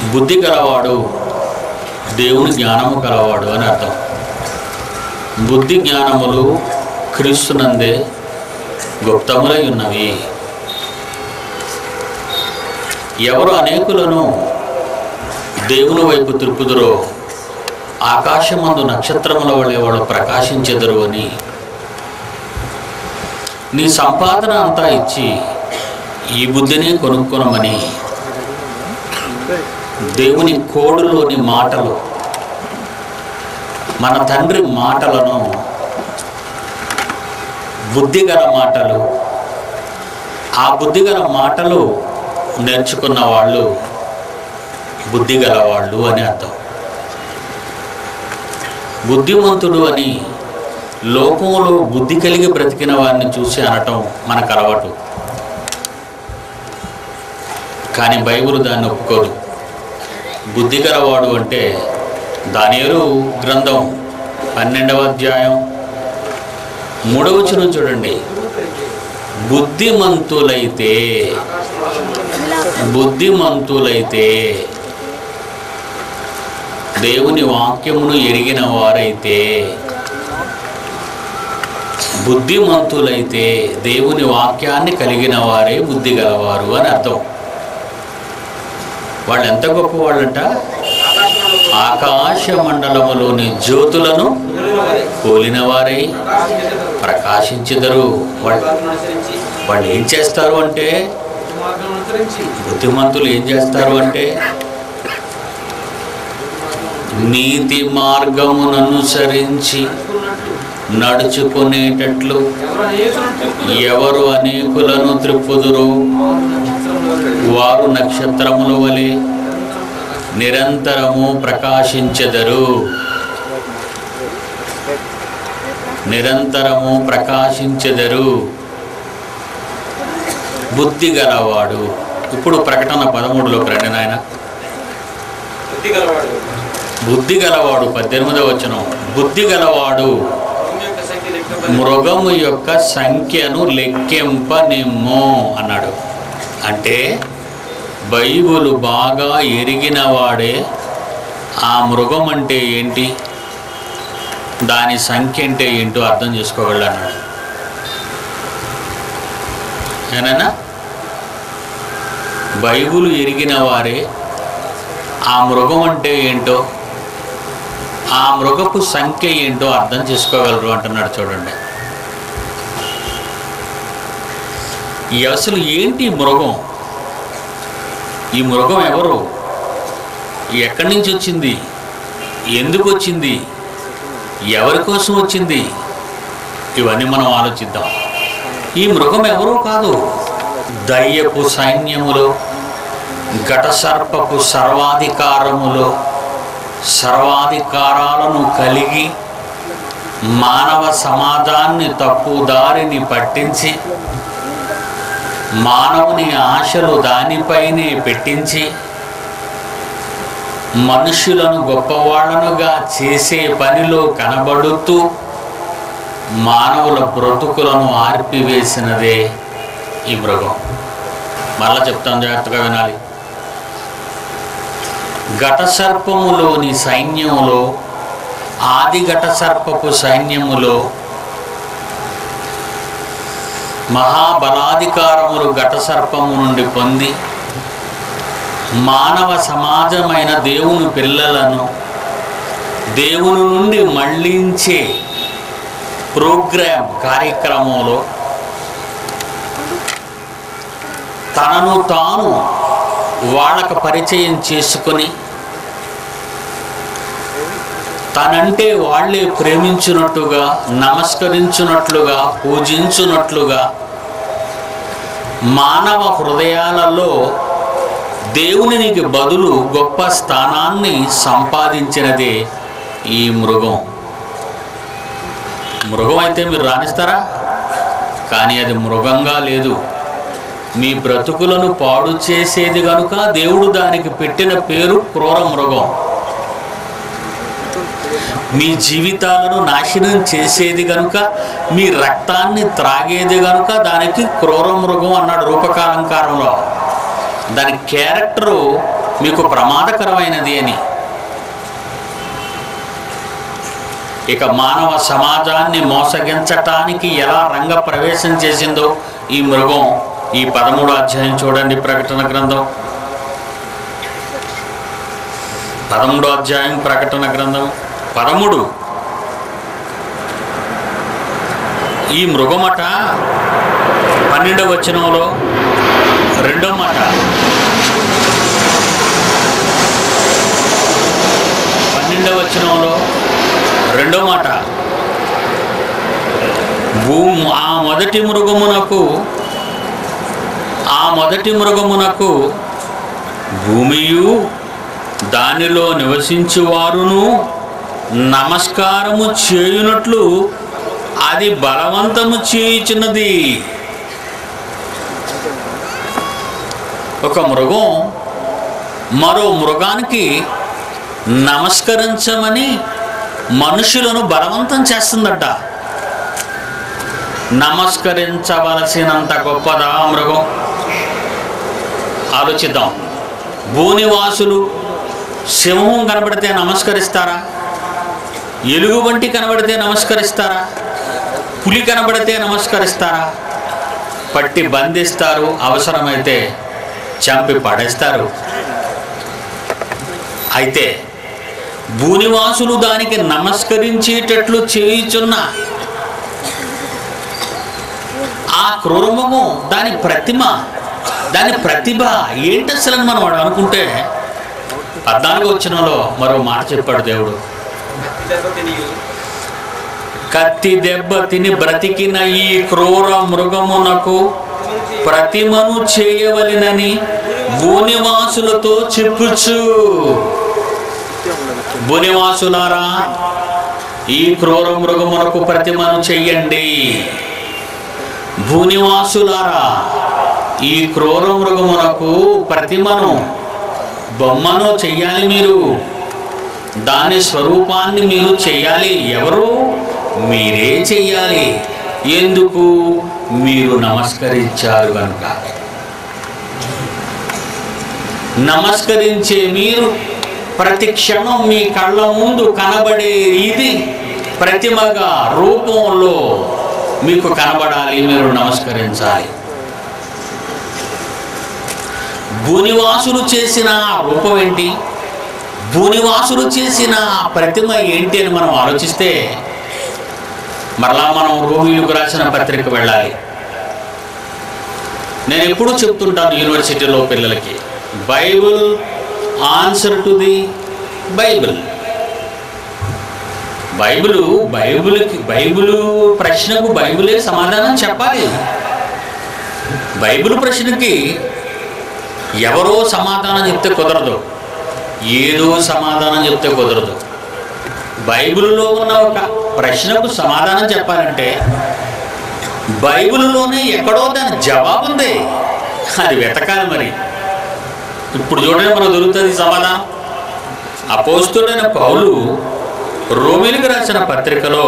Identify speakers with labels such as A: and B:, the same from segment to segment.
A: బుద్ధి గలవాడు దేవుని జ్ఞానము గలవాడు అని అర్థం బుద్ధి జ్ఞానములు క్రీస్తునందే గుప్తములై ఉన్నవి ఎవరు అనేకులను దేవుని వైపు తిరుపుదురో ఆకాశమందు నక్షత్రముల వలె వాళ్ళు ప్రకాశించెదరు అని నీ సంపాదన అంతా ఇచ్చి ఈ బుద్ధిని కొనుక్కొనమని దేవుని కోడులోని మాటలు మన తండ్రి మాటలను బుద్ధిగల మాటలు ఆ బుద్ధిగల మాటలు నేర్చుకున్న వాళ్ళు బుద్ధిగల వాళ్ళు అని అర్థం బుద్ధిమంతుడు అని లోకంలో బుద్ధి కలిగి బ్రతికిన వారిని చూసి అనటం మనకు అలవాటు కానీ బైబిల్ దాన్ని ఒప్పుకోదు బుద్ధి గలవాడు అంటే దానియలు గ్రంథం పన్నెండవ అధ్యాయం మూడవ వచనం చూడండి బుద్ధిమంతులైతే బుద్ధిమంతులైతే దేవుని వాక్యమును ఎరిగిన వారైతే బుద్ధిమంతులైతే దేవుని వాక్యాన్ని కలిగిన వారే బుద్ధి గలవారు అని అర్థం వాళ్ళు ఎంత గొప్ప వాళ్ళంట ఆకాశ మండలములోని జ్యోతులను పోలిన వారై ప్రకాశించెదరు వాళ్ళు
B: అనుసరించి
A: వాళ్ళు ఏం చేస్తారు అంటే
B: మార్గం అనుసరించి
A: బుద్ధిమంతులు ఏం చేస్తారు అంటే నీతి మార్గమును అనుసరించి
B: అనుకున్నట్లు
A: నడుచుకునేటట్లు
B: ఎవరు అనేకులను తిప్పుదురు,
A: ఎవరు అనేకులను త్రిప్పుదురు
B: వారు నక్షత్రముల
A: వారు నక్షత్రముల
B: వలె
A: వలె నిరంతరము ప్రకాశించెదరు నిరంతరము ప్రకాశించెదరు బుద్ధి గలవాడు ఇప్పుడు ప్రకటన పదమూడులోకి రండి నాయన
B: బుద్ధి గలవాడు
A: బుద్ధి గలవాడు పద్దెనిమిదవ వచనం బుద్ధి గలవాడు
B: భూమి యొక్క సంఖ్య లెక్కబడి
A: మృగము యొక్క సంఖ్యను లెక్కింపనిమ్ము అన్నాడు అంటే బైబుల్ బాగా ఎరిగిన వాడే ఆ మృగం అంటే ఏంటి దాని సంఖ్య అంటే ఏంటో అర్థం చేసుకోగలడు అన్నాడు ఏనైనా బైబుల్ ఎరిగిన వారే ఆ మృగం అంటే ఏంటో ఆ మృగపు సంఖ్య ఏంటో అర్థం చేసుకోగలరు అంటున్నాడు చూడండి ఈ అసలు ఏంటి ఈ మృగం ఈ మృగం ఎవరు ఎక్కడి నుంచి వచ్చింది ఎందుకు వచ్చింది ఎవరి కోసం వచ్చింది ఇవన్నీ మనం ఆలోచిద్దాం ఈ మృగం ఎవరో కాదు దయ్యపు సైన్యములో ఘటసర్పపు సర్వాధికారములో సర్వాధికారాలను కలిగి మానవ సమాజాన్ని తప్పుదారిని పట్టించి మానవుని ఆశలు దానిపైనే పెట్టించి మనుషులను గొప్పవాళ్ళనుగా చేసే పనిలో కనబడుతూ మానవుల బ్రతుకులను ఆర్పివేసినదే ఈ మృగం మళ్ళా చెప్తాను జాగ్రత్తగా వినాలి ఘటసర్పములోని సైన్యములో ఆది ఘటసర్పపు సైన్యములో మహాబలాధికారములు ఘటసర్పము నుండి పొంది మానవ సమాజమైన దేవుని పిల్లలను దేవుని నుండి మళ్ళించే ప్రోగ్రామ్ కార్యక్రమంలో తనను తాను వాళ్ళకు పరిచయం చేసుకొని తనంటే వాళ్ళే ప్రేమించున్నట్టుగా నమస్కరించున్నట్లుగా పూజించున్నట్లుగా మానవ హృదయాలలో దేవునికి బదులు గొప్ప స్థానాన్ని సంపాదించినదే ఈ మృగం మృగం అయితే మీరు రాణిస్తారా కానీ అది మృగంగా లేదు మీ బ్రతుకులను పాడు చేసేది గనుక దేవుడు దానికి పెట్టిన పేరు క్రూర మృగం మీ జీవితాలను నాశనం చేసేది గనుక మీ రక్తాన్ని త్రాగేది గనుక దానికి క్రూర మృగం అన్నాడు రూపకాలంకారంలో దాని క్యారెక్టరు మీకు ప్రమాదకరమైనది అని ఇక మానవ సమాజాన్ని మోసగించటానికి ఎలా రంగ ప్రవేశం చేసిందో ఈ మృగం ఈ పదమూడో అధ్యాయం చూడండి ప్రకటన గ్రంథం పదమూడో అధ్యాయం ప్రకటన గ్రంథం పదమూడు ఈ మృగమట పన్నెండవ వచనంలో రెండో మాట పన్నెండవ వచనంలో రెండో మాట భూ ఆ మొదటి మృగమునకు ఆ మొదటి మృగమునకు భూమియు దానిలో నివసించువారును నమస్కారము చేయునట్లు అది బలవంతము చేయుచున్నది ఒక మృగం మరో మృగానికి నమస్కరించమని మనుషులను బలవంతం చేస్తుందట నమస్కరించవలసినంత గొప్పదా ఆ మృగం ఆలోచిద్దాం భూనివాసులు సింహం కనబడితే నమస్కరిస్తారా ఎలుగు వంటి కనబడితే నమస్కరిస్తారా పులి కనబడితే నమస్కరిస్తారా పట్టి బంధిస్తారు అవసరమైతే చంపి పడేస్తారు అయితే భూనివాసులు దానికి నమస్కరించేటట్లు చేయుచున్న ఆ క్రూరమము దాని ప్రతిమ దాని ప్రతిభ ఏంటి అసలు అని మనం అనుకుంటే పద్నాలుగు వచ్చినలో మరో మాట చెప్పాడు దేవుడు
B: దెబ్బతిని
A: కత్తి దెబ్బ తిని బ్రతికిన ఈ క్రూర మృగమునకు ప్రతిమను చేయవలెనని భూనివాసులతో చెప్పుచు భూనివాసులారా ఈ క్రూర మృగమునకు ప్రతిమను చెయ్యండి భూనివాసులారా ఈ క్రూర మృగమునకు ప్రతిమను బొమ్మను చెయ్యాలి మీరు దాని స్వరూపాన్ని మీరు చెయ్యాలి ఎవరు మీరే చెయ్యాలి ఎందుకు మీరు నమస్కరించారు కనుక నమస్కరించే మీరు ప్రతి క్షణం మీ కళ్ళ ముందు కనబడే ఇది ప్రతిమగా రూపంలో మీకు కనబడాలి మీరు నమస్కరించాలి భూనివాసులు చేసిన ఆ రూపం ఏంటి భూనివాసులు చేసిన ఆ ప్రతిమ ఏంటి అని మనం ఆలోచిస్తే మరలా మనం రోమిలకు రాసిన పత్రిక వెళ్ళాలి నేను ఎప్పుడూ చెప్తుంటాను యూనివర్సిటీలో పిల్లలకి Bible answer to the Bible Bible బైబిల్కి బైబిల్ ప్రశ్నకు బైబిలే సమాధానం చెప్పాలి బైబిల్ ప్రశ్నకి ఎవరో సమాధానం చెప్తే కుదరదు ఏదో సమాధానం చెప్తే కుదరదు బైబిల్లో ఉన్న ఒక ప్రశ్నకు సమాధానం చెప్పాలంటే బైబిల్లోనే ఎక్కడో దాని జవాబు ఉంది అది వెతకాలి మరి ఇప్పుడు చూడండి మనకు దొరుకుతుంది సమాధానం అపోస్తుడైన పౌలు రోమిలికి రాసిన పత్రికలో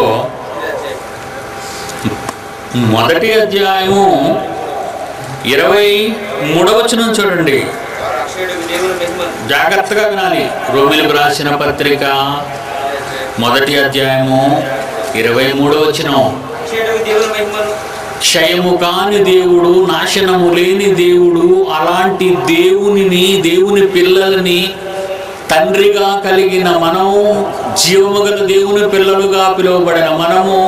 A: మొదటి అధ్యాయము ఇరవై మూడవచనం చూడండి
B: వారు అక్షయుడు దేవుని మహిమను
A: జాగ్రత్తగా వినాలి రోమిలకు రాసిన పత్రిక మొదటి అధ్యాయము ఇరవై మూడో వచనం
B: అక్షయుడు దేవుని మహిమను
A: క్షయము కాని దేవుడు నాశనము లేని దేవుడు అలాంటి దేవునిని దేవుని పిల్లలని తండ్రిగా కలిగిన మనము జీవము గల దేవుని పిల్లలుగా పిలువబడిన మనము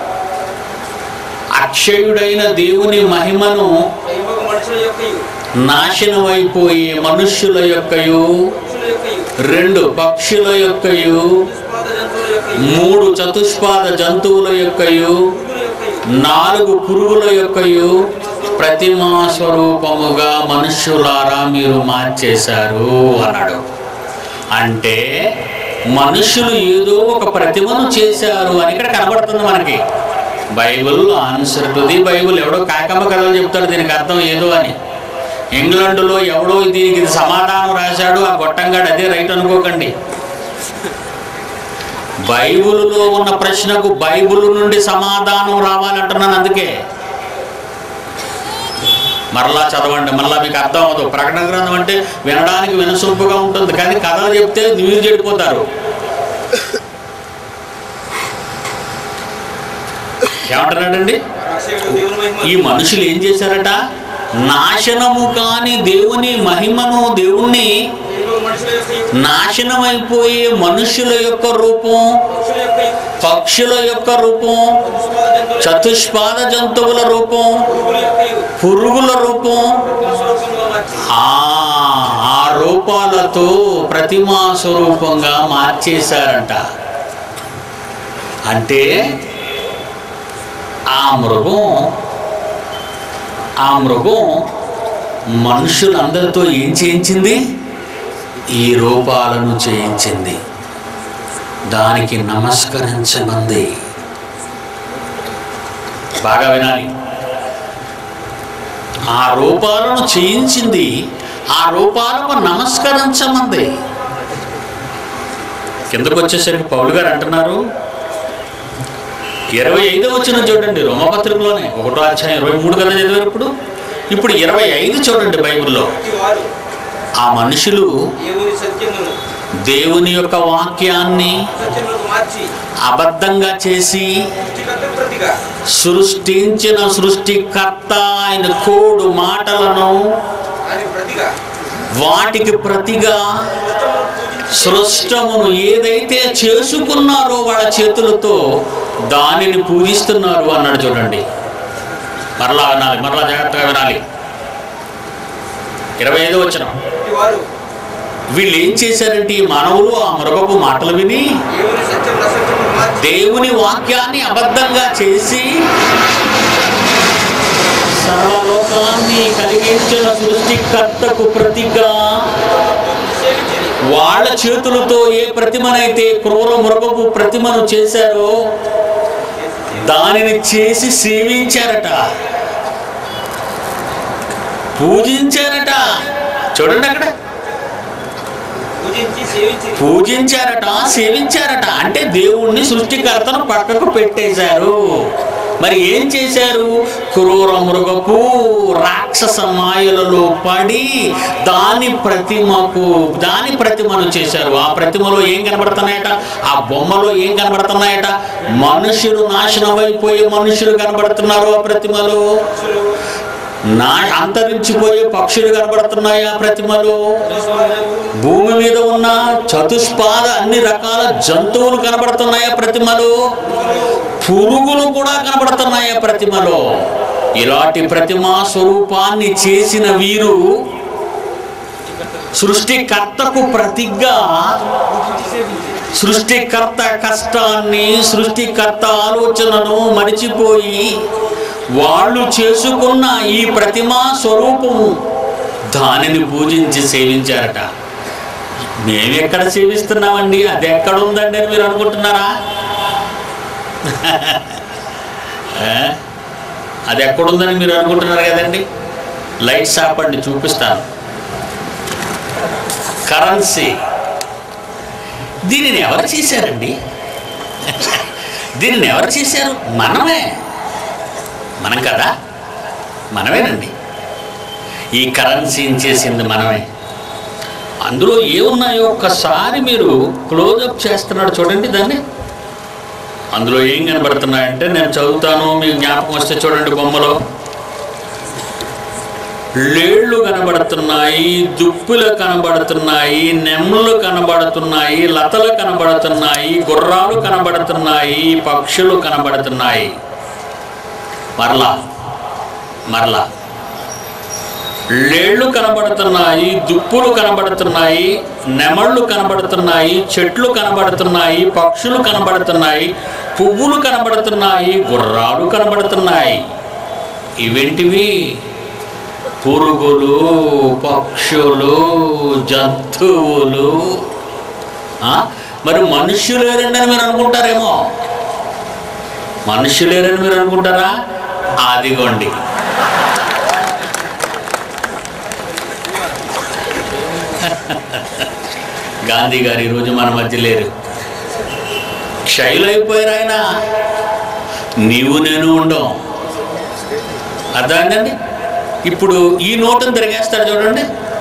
A: అక్షయుడైన దేవుని మహిమను
B: మహిమకు మనుషుల యొక్కయు
A: నాశనమైపోయే మనుష్యుల యొక్కయు
B: పురుషుల యొక్కయు
A: రెండు పక్షుల యొక్కయు
B: దుష్పాద జంతువుల యొక్కయు
A: మూడు చతుష్పాద జంతువుల యొక్కయు
B: పురుగుల యొక్కయు
A: నాలుగు పురుగుల యొక్కయు ప్రతిమా స్వరూపముగా మనుష్యులారా మీరు మార్చేశారు అన్నాడు అంటే మనుషులు ఏదో ఒక ప్రతిమను చేశారు అని ఇక్కడ కనబడుతుంది మనకి Bible answer to the Bible ఎవడో కాకమ్మ కథలు చెప్తాడు దీనికి అర్థం ఏదో అని ఇంగ్లాండ్లో ఎవడో దీనికి ఇది సమాధానం రాశాడు ఆ గొట్టంగాడు అదే రైట్ అనుకోకండి బైబిల్లో ఉన్న ప్రశ్నకు బైబిల్ నుండి సమాధానం రావాలంటున్నాను అందుకే మరలా చదవండి మరలా మీకు అర్థం అవ్వదు ప్రకటన గ్రంథం అంటే వినడానికి వినసొంపుగా ఉంటుంది కానీ కథలు చెప్తే మీరు చెడిపోతారు ఏమంటున్నాడండి
B: అక్షయుడు దేవుని మహిమ
A: ఈ మనుషులు ఏం చేశారట నాశనము కాని దేవుని మహిమను దేవుణ్ణి
B: దేవుడు మనుషుల యొక్క
A: నాశనమైపోయే మనుషుల యొక్క రూపం
B: పక్షుల యొక్క
A: పక్షుల యొక్క రూపం
B: చతుష్పాద జంతువుల
A: చతుష్పాద జంతువుల రూపం
B: పురుగుల యొక్క
A: పురుగుల రూపం
B: స్వరూపంగా మార్చి
A: ఆ ఆ రూపాలతో ప్రతిమా స్వరూపంగా మార్చేశారంట అంటే ఆ మృగం ఆ మృగం మనుషులందరితో ఏం చేయించింది ఈ రూపాలను చేయించింది దానికి నమస్కరించమంది బాగా వినాలి ఆ రూపాలను చేయించింది ఆ రూపాలకు నమస్కరించమంది కిందకు వచ్చేసరికి పౌలు గారు అంటున్నారు ఇరవై ఐదు వచ్చిన చూడండి రోమపత్రికలోనే ఒకటో అధ్యాయం ఇరవై మూడు కదా చదివారు ఇప్పుడు ఇప్పుడు ఇరవై ఐదు చూడండి బైబిల్లో
B: ప్రతి వారు
A: ఆ మనుషులు
B: దేవుని సత్యమును
A: దేవుని యొక్క వాక్యాన్ని
B: సత్యములకు మార్చి
A: అబద్ధంగా చేసి
B: సృష్టికర్త ప్రతిగా
A: సృష్టించిన సృష్టికర్త ఆయన కోడు మాటలను
B: దాని ప్రతిగా
A: వాటికి ప్రతిగా సృష్టమును ఏదైతే చేసుకున్నారో వాళ్ళ చేతులతో దానిని పూజిస్తున్నారు అన్నాడు చూడండి మరలా వినాలి మరలా జాగ్రత్తగా వినాలి ఇరవై ఐదు వచ్చిన
B: ప్రతి వారు
A: వీళ్ళు ఏం చేశారంటే ఈ మానవులు ఆ మరొకపు మాటలు విని
B: దేవుని సత్యం అసత్యములకు మార్చి
A: దేవుని వాక్యాన్ని అబద్ధంగా చేసి సర్వలోకాన్ని కలిగించిన సృష్టికర్తకు ప్రతిగా
B: సేవించిరి
A: వాళ్ళ చేతులతో ఏ ప్రతిమనైతే క్రూర మృగపు ప్రతిమను చేశారో దానిని చేసి సేవించారట పూజించారట చూడండి అక్కడ
B: పూజించి సేవించిరి
A: పూజించారట సేవించారట అంటే దేవుణ్ణి సృష్టికర్తను పక్కకు పెట్టేశారు మరి ఏం చేశారు క్రూర మృగపు రాక్షస మాయలలో పడి దాని ప్రతిమకు దాని ప్రతిమను చేశారు ఆ ప్రతిమలో ఏం కనబడుతున్నాయట ఆ బొమ్మలో ఏం కనబడుతున్నాయట మనుషులు నాశనం అయిపోయే మనుషులు కనబడుతున్నారు ఆ ప్రతిమలో
B: పక్షులు
A: నా అంతరించిపోయే పక్షులు కనబడుతున్నాయి ఆ ప్రతిమలో
B: నిస్వార్థము,
A: భూమి మీద ఉన్న చతుష్పాద అన్ని రకాల జంతువులు కనబడుతున్నాయి ఆ ప్రతిమలో పురుగులు కూడా కనబడుతున్నాయి ఆ ప్రతిమలో ఇలాంటి ప్రతిమా స్వరూపాన్ని చేసిన వీరు సృష్టికర్తకు ప్రతిగా
B: పూజించి సేవించిరి
A: సృష్టికర్త కష్టాన్ని సృష్టికర్త ఆలోచనను మరిచిపోయి వాళ్ళు చేసుకున్న ఈ ప్రతిమా స్వరూపము దానిని పూజించి సేవించారట మేము ఎక్కడ సేవిస్తున్నామండి అది ఎక్కడ ఉందండి అని మీరు అనుకుంటున్నారా ఏ? అది ఎక్కడుందని మీరు అనుకుంటున్నారు కదండి లైట్స్ ఆపండి చూపిస్తాను కరెన్సీ దీనిని ఎవరు చేశారండి దీనిని ఎవరు చేశారు మనమే మనం కదా మనమేనండి ఈ కరెన్సీని చేసింది మనమే అందులో ఏమున్నాయో ఒక్కసారి మీరు క్లోజప్ చేస్తున్నాడు చూడండి దాన్ని అందులో ఏం కనబడుతున్నాయంటే నేను చదువుతాను మీకు జ్ఞాపకం వస్తే చూడండి బొమ్మలో లేళ్ళు కనబడుతున్నాయి దుప్పులు కనబడుతున్నాయి నెమ్ములు కనబడుతున్నాయి లతలు కనబడుతున్నాయి గుర్రాలు కనబడుతున్నాయి పక్షులు కనబడుతున్నాయి మరలా మరలా లేళ్ళు కనబడుతున్నాయి దుప్పులు కనబడుతున్నాయి నెమళ్ళు కనబడుతున్నాయి చెట్లు కనబడుతున్నాయి పక్షులు కనబడుతున్నాయి పువ్వులు కనబడుతున్నాయి గుర్రాలు కనబడుతున్నాయి ఇవేంటివి పురుగులు పక్షులు జంతువులు ఆ? మరి మనుష్యులేరండి అని మీరు అనుకుంటారేమో మనుష్యులేరని మీరు అనుకుంటారా అదిగోండి గాంధీ గారు ఈరోజు మన మధ్య లేరు క్షయులైపోయారు ఆయన నీవు నేను ఉండం అర్థమైందండి ఇప్పుడు ఈ నోటును తిరిగేస్తారు చూడండి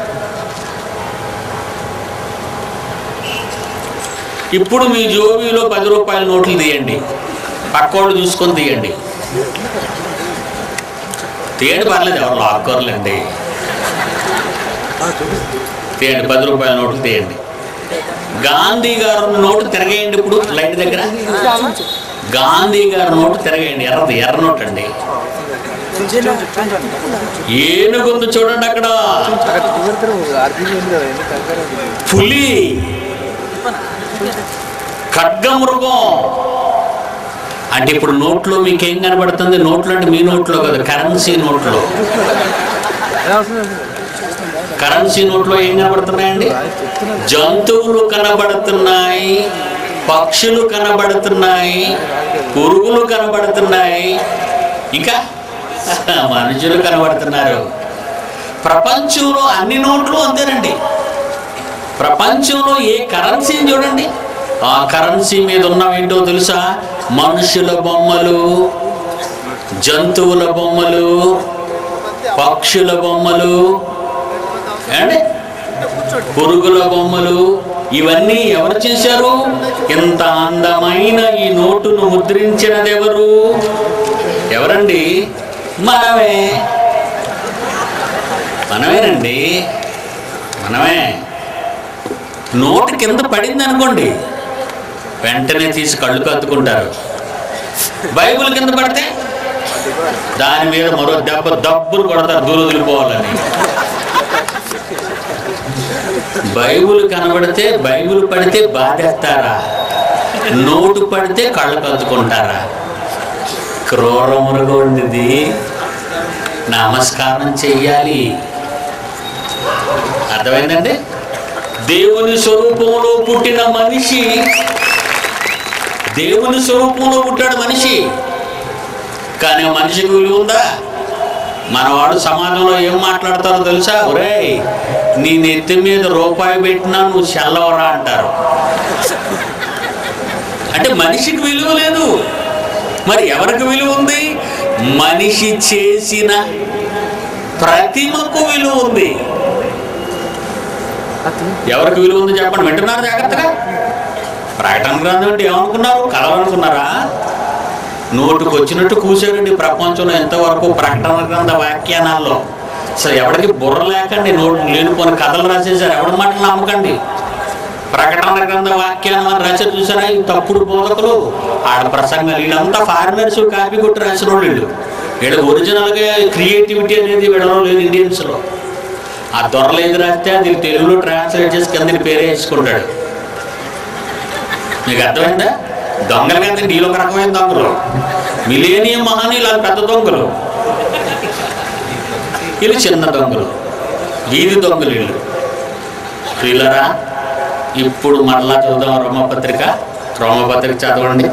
A: ఇప్పుడు మీ జోబీలో పది రూపాయల నోట్లు తీయండి పక్కోళ్ళు చూసుకొని తీయండి తీయండి పర్లేదు ఎవరు లాక్కోర్లేండి తీయండి పది రూపాయల నోట్లు తీయండి గాంధీ గారు నోటు తిరగేయండి ఇప్పుడు లైట్ దగ్గర గాంధీ గారి నోటు తిరగేయండి ఎర్రది ఎర్ర నోట్ అండి ఏనుగుంది చూడండి అక్కడ పులి ఖడ్గమృగం అంటే ఇప్పుడు నోట్లో మీకేం కనబడుతుంది నోట్లో అంటే మీ నోట్లో కదా కరెన్సీ నోట్లో కరెన్సీ నోట్లో ఏం కనబడుతున్నాయండి జంతువులు కనబడుతున్నాయి పక్షులు కనబడుతున్నాయి పురుగులు కనబడుతున్నాయి ఇంకా మనుషులు కనబడుతున్నారు ప్రపంచంలో అన్ని నోట్లు అంతేనండి ప్రపంచంలో ఏ కరెన్సీని చూడండి ఆ కరెన్సీ మీద ఉన్నవేంటో తెలుసా మనుషుల బొమ్మలు జంతువుల బొమ్మలు పక్షుల బొమ్మలు ఏమండి పురుగుల బొమ్మలు ఇవన్నీ ఎవరు చేశారు ఇంత అందమైన ఈ నోటును ముద్రించినది ఎవరు ఎవరండి మనమే మనమేనండి మనమే నోటు కింద పడింది అనుకోండి వెంటనే తీసి కళ్ళు కత్తుకుంటారు బైబిల్ కింద పడితే దాని మీద మరో దెబ్బ దబ్బులు కొడతారు దూరం వదిలిపోవాలని బైబిల్ కనబడితే బైబిల్ పడితే బాధేస్తారా నోటు పడితే కళ్ళు కత్తుకుంటారా క్రూర మృగం ఉండేది నమస్కారం చెయ్యాలి అర్థమైందండి దేవుని స్వరూపంలో పుట్టిన మనిషి దేవుని స్వరూపంలో పుట్టాడు మనిషి కానీ ఆ మనిషికి విలువ ఉందా మనవాడు సమాజంలో ఏం మాట్లాడతారో తెలుసా ఒరేయ్ నీ నెత్తి మీద రూపాయి పెట్టినా నువ్వు చెల్లవరా అంటారు అంటే మనిషికి విలువ లేదు మరి ఎవరికి విలువ ఉంది మనిషి చేసిన ప్రతిమకు విలువ ఉంది ఎవరికి విలువ ఉంది చెప్పండి వింటున్నారు జాగ్రత్తగా ప్రకటన గ్రంథం అంటే ఏమనుకున్నారు కలవనుకున్నారా నోటుకు వచ్చినట్టు కూర్చోరండి ప్రపంచంలో ఎంతవరకు ప్రకటన గ్రంథ వ్యాఖ్యానాల్లో అసలు ఎవరికి బుర్ర లేకండి నోటు లేనిపోని కథలు రాసేసారు ఎవరి మాటలు నమ్మకండి ప్రకటన గ్రంథ వ్యాఖ్యానం అని రాసి చూసారా ఈ తప్పుడు బోధకులు ఆడ ప్రసంగాలు వీళ్ళంతా ఫారినర్స్ కాపీ కొట్టి రాసిన వాళ్ళు వీళ్ళు వీళ్ళ ఒరిజినల్గా క్రియేటివిటీ అనేది వీళ్ళలో లేదు ఇండియన్స్లో ఆ దొరలు ఏది రాస్తే అది తెలుగులో ట్రాన్స్లేట్ చేసి కింద పేరే వేసుకుంటాడు మీకు అర్థమైందా దొంగలు కదా నీలో ఒక రకమైన దొంగలు మిలేనియం మహానీయులు అది పెద్ద దొంగలు వీళ్ళు చిన్న దొంగలు వీధి దొంగలు వీళ్ళు వీళ్ళరా ఇప్పుడు మరలా చూద్దాం రోమపత్రిక రోమపత్రిక చదవండి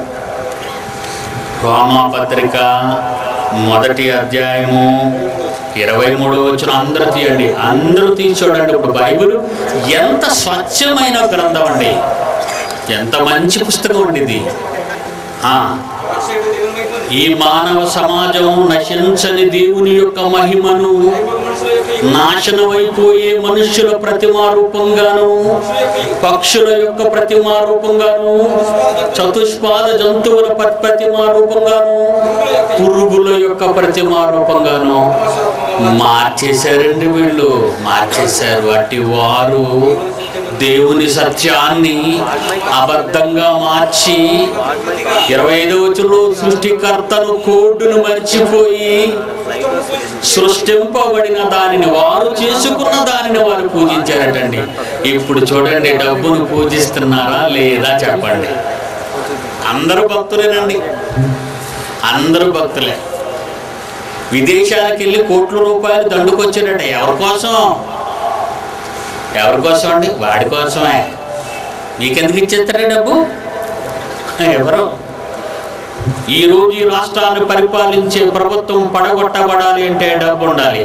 A: రోమపత్రిక మొదటి అధ్యాయము ఇరవై మూడు వచ్చిన అందరూ తీయండి అందరూ తీసి చూడండి ఇప్పుడు బైబిల్ ఎంత స్వచ్ఛమైన గ్రంథం అండి ఎంత మంచి పుస్తకం అండి ఇది ఆ,
B: అక్షయుడు దేవుని వైపు
A: ఈ మానవ సమాజం నశించని దేవుని యొక్క మహిమను
B: మనుషుల యొక్క
A: నాశనమైపోయే మనుష్యుల ప్రతిమారూపంగాను పక్షుల యొక్క ప్రతిమారూపంగాను చతుష్పాద జంతువుల ప్ర- ప్రతిమారూపంగాను పురుగుల యొక్క ప్రతిమారూపంగాను మార్చేశారండి వీళ్ళు మార్చేశారు అట్టి వారు దేవుని సత్యాన్ని అబద్ధంగా మార్చి ఇరవై ఐదవ వచనంలో సృష్టికర్తను కోడ్డును మర్చిపోయి సృష్టింపబడిన దానిని వారు చేసుకున్న దానిని వారు పూజించారటండి ఇప్పుడు చూడండి డబ్బును పూజిస్తున్నారా లేదా చెప్పండి అందరూ భక్తులేనండి అందరూ భక్తులే విదేశాలకు వెళ్ళి కోట్ల రూపాయలు దండుకొచ్చాడట ఎవరి కోసం ఎవరి కోసం అండి వాడి కోసమే మీకెందుకు ఇచ్చేస్తారా డబ్బు ఎవరు ఈ రోజు ఈ రాష్ట్రాన్ని పరిపాలించే ప్రభుత్వం పడగొట్టబడాలి అంటే డబ్బు ఉండాలి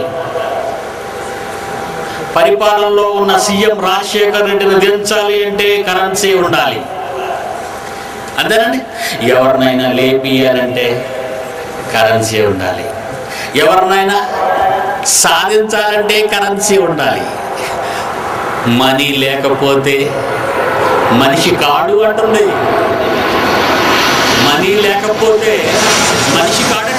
A: పరిపాలనలో ఉన్న సీఎం రాజశేఖర్ రెడ్డిని దించాలి అంటే కరెన్సీ ఉండాలి అంతేనండి ఎవరినైనా లేపియాలంటే కరెన్సీ ఉండాలి ఎవరినైనా సాధించాలంటే కరెన్సీ ఉండాలి మనీ లేకపోతే మనిషి కాడు అంటుంది మనీ లేకపోతే మనిషి కాడట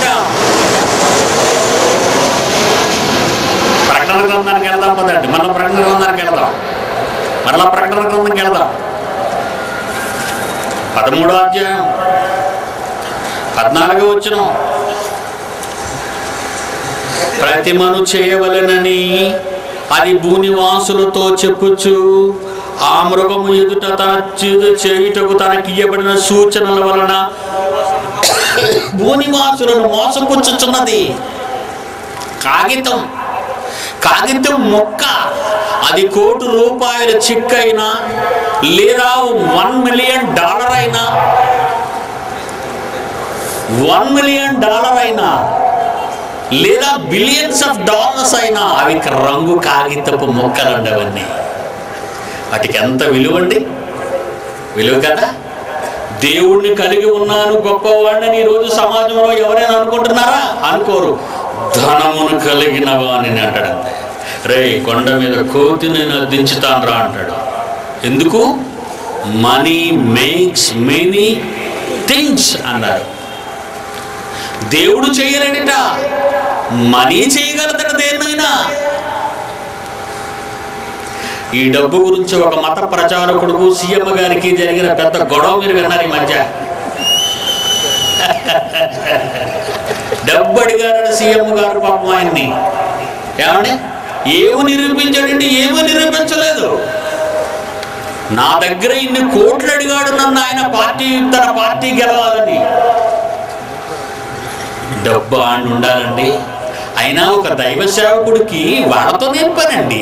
A: ప్రకటన గ్రంథానికి వెళ్దాం పదండి మళ్ళీ ప్రకటన గ్రంథానికి వెళ్దాం మళ్ళా ప్రకటన గ్రంథంకి వెళ్దాం పదమూడో అధ్యాయం పద్నాలుగో వచ్చిన ప్రతిమను చేయవలెనని అది భూనివాసులతో చెప్పుచు ఆ మృగము ఎదుట తన చేదు చేయుటకు తనకి ఇయ్యబడిన సూచనల వలన భూనివాసులను మోసపుచ్చుచున్నది కాగితం కాగితం మొక్క అది కోటి రూపాయల చిక్ అయినా లేదా వన్ మిలియన్ డాలర్ అయినా వన్ మిలియన్ డాలర్ అయినా లేదా బిలియన్స్ ఆఫ్ డాలర్స్ అయినా అవి రంగు కాగితపు మొక్కలు అండి అవన్నీ వాటికి ఎంత విలువ అండి విలువ కదా దేవుణ్ణి కలిగి ఉన్నాను గొప్పవాడిని ఈరోజు సమాజంలో ఎవరైనా అనుకుంటున్నారా అనుకోరు ధనమును కలిగిన వాణిని అంటాడు రే కొండ మీద కోతి నేను దించుతాను రా అంటాడు ఎందుకు మనీ మేక్స్ మెనీ థింగ్స్ అన్నారు దేవుడు చేయలేడట మనీ చేయగలదట దేన్నైనా ఈ డబ్బు గురించి ఒక మత ప్రచారకుడుకు సీఎం గారికి జరిగిన పెద్ద గొడవ మీరు విన్నారు ఈ మధ్య డబ్బు అడిగారని సీఎం గారు పాపం ఆయన్ని ఏమండి ఏమి నిరూపించాడంటే ఏమీ నిరూపించలేదు నా దగ్గర ఇన్ని కోట్లు అడిగాడు నన్ను ఆయన పార్టీ తన పార్టీ గెలవాలని డబ్బు అని ఉండాలండి అయినా ఒక దైవ సేవకుడికి వాళ్ళతో నేర్పానండి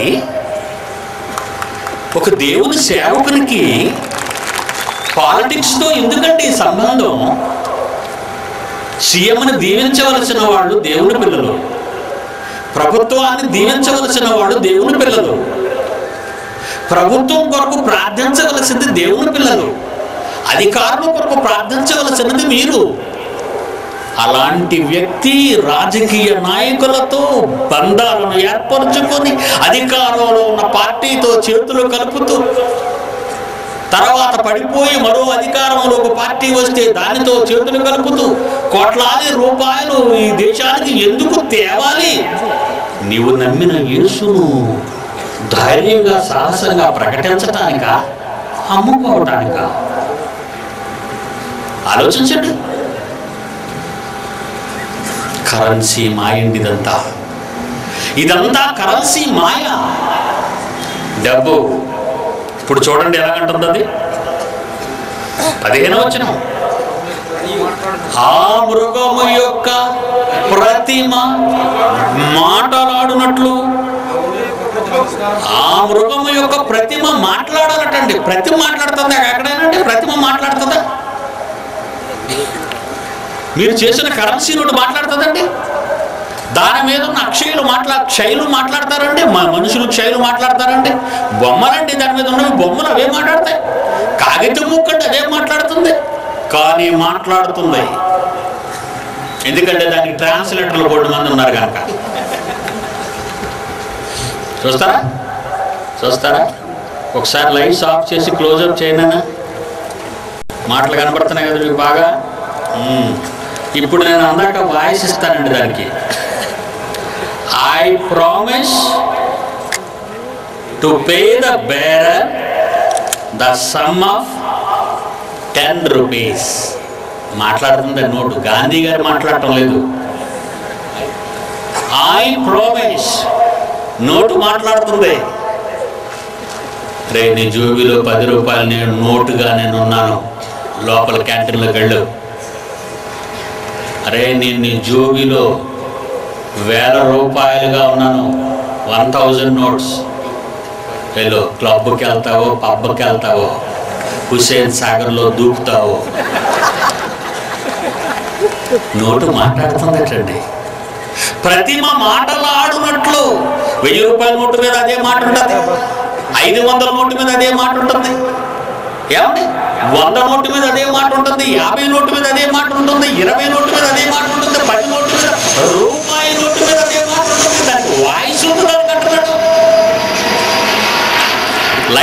A: ఒక దేవుని సేవకునికి పాలిటిక్స్తో ఎందుకండి సంబంధం సీఎంని దీవించవలసిన వాళ్ళు దేవుని పిల్లలు ప్రభుత్వాన్ని దీవించవలసిన వాడు దేవుని పిల్లలు ప్రభుత్వం కొరకు ప్రార్థించవలసింది దేవుని పిల్లలు అధికారుల కొరకు ప్రార్థించవలసినది మీరు అలాంటి వ్యక్తి రాజకీయ నాయకులతో బంధాలను ఏర్పరచుకొని అధికారంలో ఉన్న పార్టీతో చేతులు కలుపుతూ తర్వాత పడిపోయి మరో అధికారంలో ఒక పార్టీ వస్తే దానితో చేతులు కలుపుతూ కోట్లాది రూపాయలు ఈ దేశానికి ఎందుకు తేవాలి నీవు నమ్మిన యేసును ధైర్యంగా సాహసంగా ప్రకటించటానికా అమ్ముకోవటానికా ఆలోచించండి కరెన్సీ మాయండి ఇదంతా ఇదంతా కరెన్సీ మాయ డబ్బు ఇప్పుడు చూడండి ఎలాగంటుంది అది పదిహేను వచ్చిన ఆ మృగము యొక్క ప్రతిమ మాటలాడునట్లు ఆ మృగము యొక్క ప్రతిమ మాట్లాడాలటండి ప్రతిమ మాట్లాడుతుందా ఎక్కడైనా ప్రతిమ మాట్లాడుతుందా మీరు చేసిన కరెన్సీ నోటు మాట్లాడుతుందండి దాని మీద ఉన్న అక్షయులు మాట్లా క్షయులు మాట్లాడతారండి మ- మనుషులు క్షయులు మాట్లాడతారండి బొమ్మలండి దాని మీద ఉన్నవి బొమ్మలు అవే మాట్లాడతాయి కాగితం ముక్కండి అదే మాట్లాడుతుంది కానీ మాట్లాడుతుంది ఎందుకంటే దానికి ట్రాన్స్లేటర్లు బోర్డు మంది ఉన్నారు కనుక చూస్తారా చూస్తారా ఒకసారి లైట్స్ ఆఫ్ చేసి క్లోజ్అప్ చేయనా మాటలు కనబడుతున్నాయి కదా మీకు బాగా మ్మ్. ఇప్పుడు నేను అందాక వాయిస్ ఇస్తానండి దానికి I promise to pay the bearer the sum of ten rupees మాట్లాడుతుంది ఆ నోటు గాంధీ గారు మాట్లాడటం లేదు ఐ ప్రామిస్ నోటు మాట్లాడుతుంది రే నీ జోబీలో పది రూపాయలు నేను నోటుగా నేను ఉన్నాను లోపల క్యాంటీన్లోకి వెళ్ళు అరే నేను నీ జోబీలో వేల రూపాయలుగా ఉన్నాను వన్ థౌజండ్ నోట్స్ వెళ్ళు క్లబ్కి వెళ్తావో పబ్కి వెళ్తావో హుసేన్ సాగర్లో దూకుతావో నోటు మాట్లాడుతుందటండి ప్రతిమ మాటలాడునట్లు వెయ్యి రూపాయల నోటు మీద అదే మాట ఉంటుంది ఐదు వందల నోటు మీద అదే మాట ఉంటుంది ఏమండి వంద నోటు మీద అదే మాట ఉంటుంది యాభై నోటు మీద అదే మాట ఉంటుంది ఇరవై నోటు మీద అదే మాట ఉంటుంది పది నోటు మీద రూపాయి నోటు మీద అదే మాట ఉంటుంది దానికి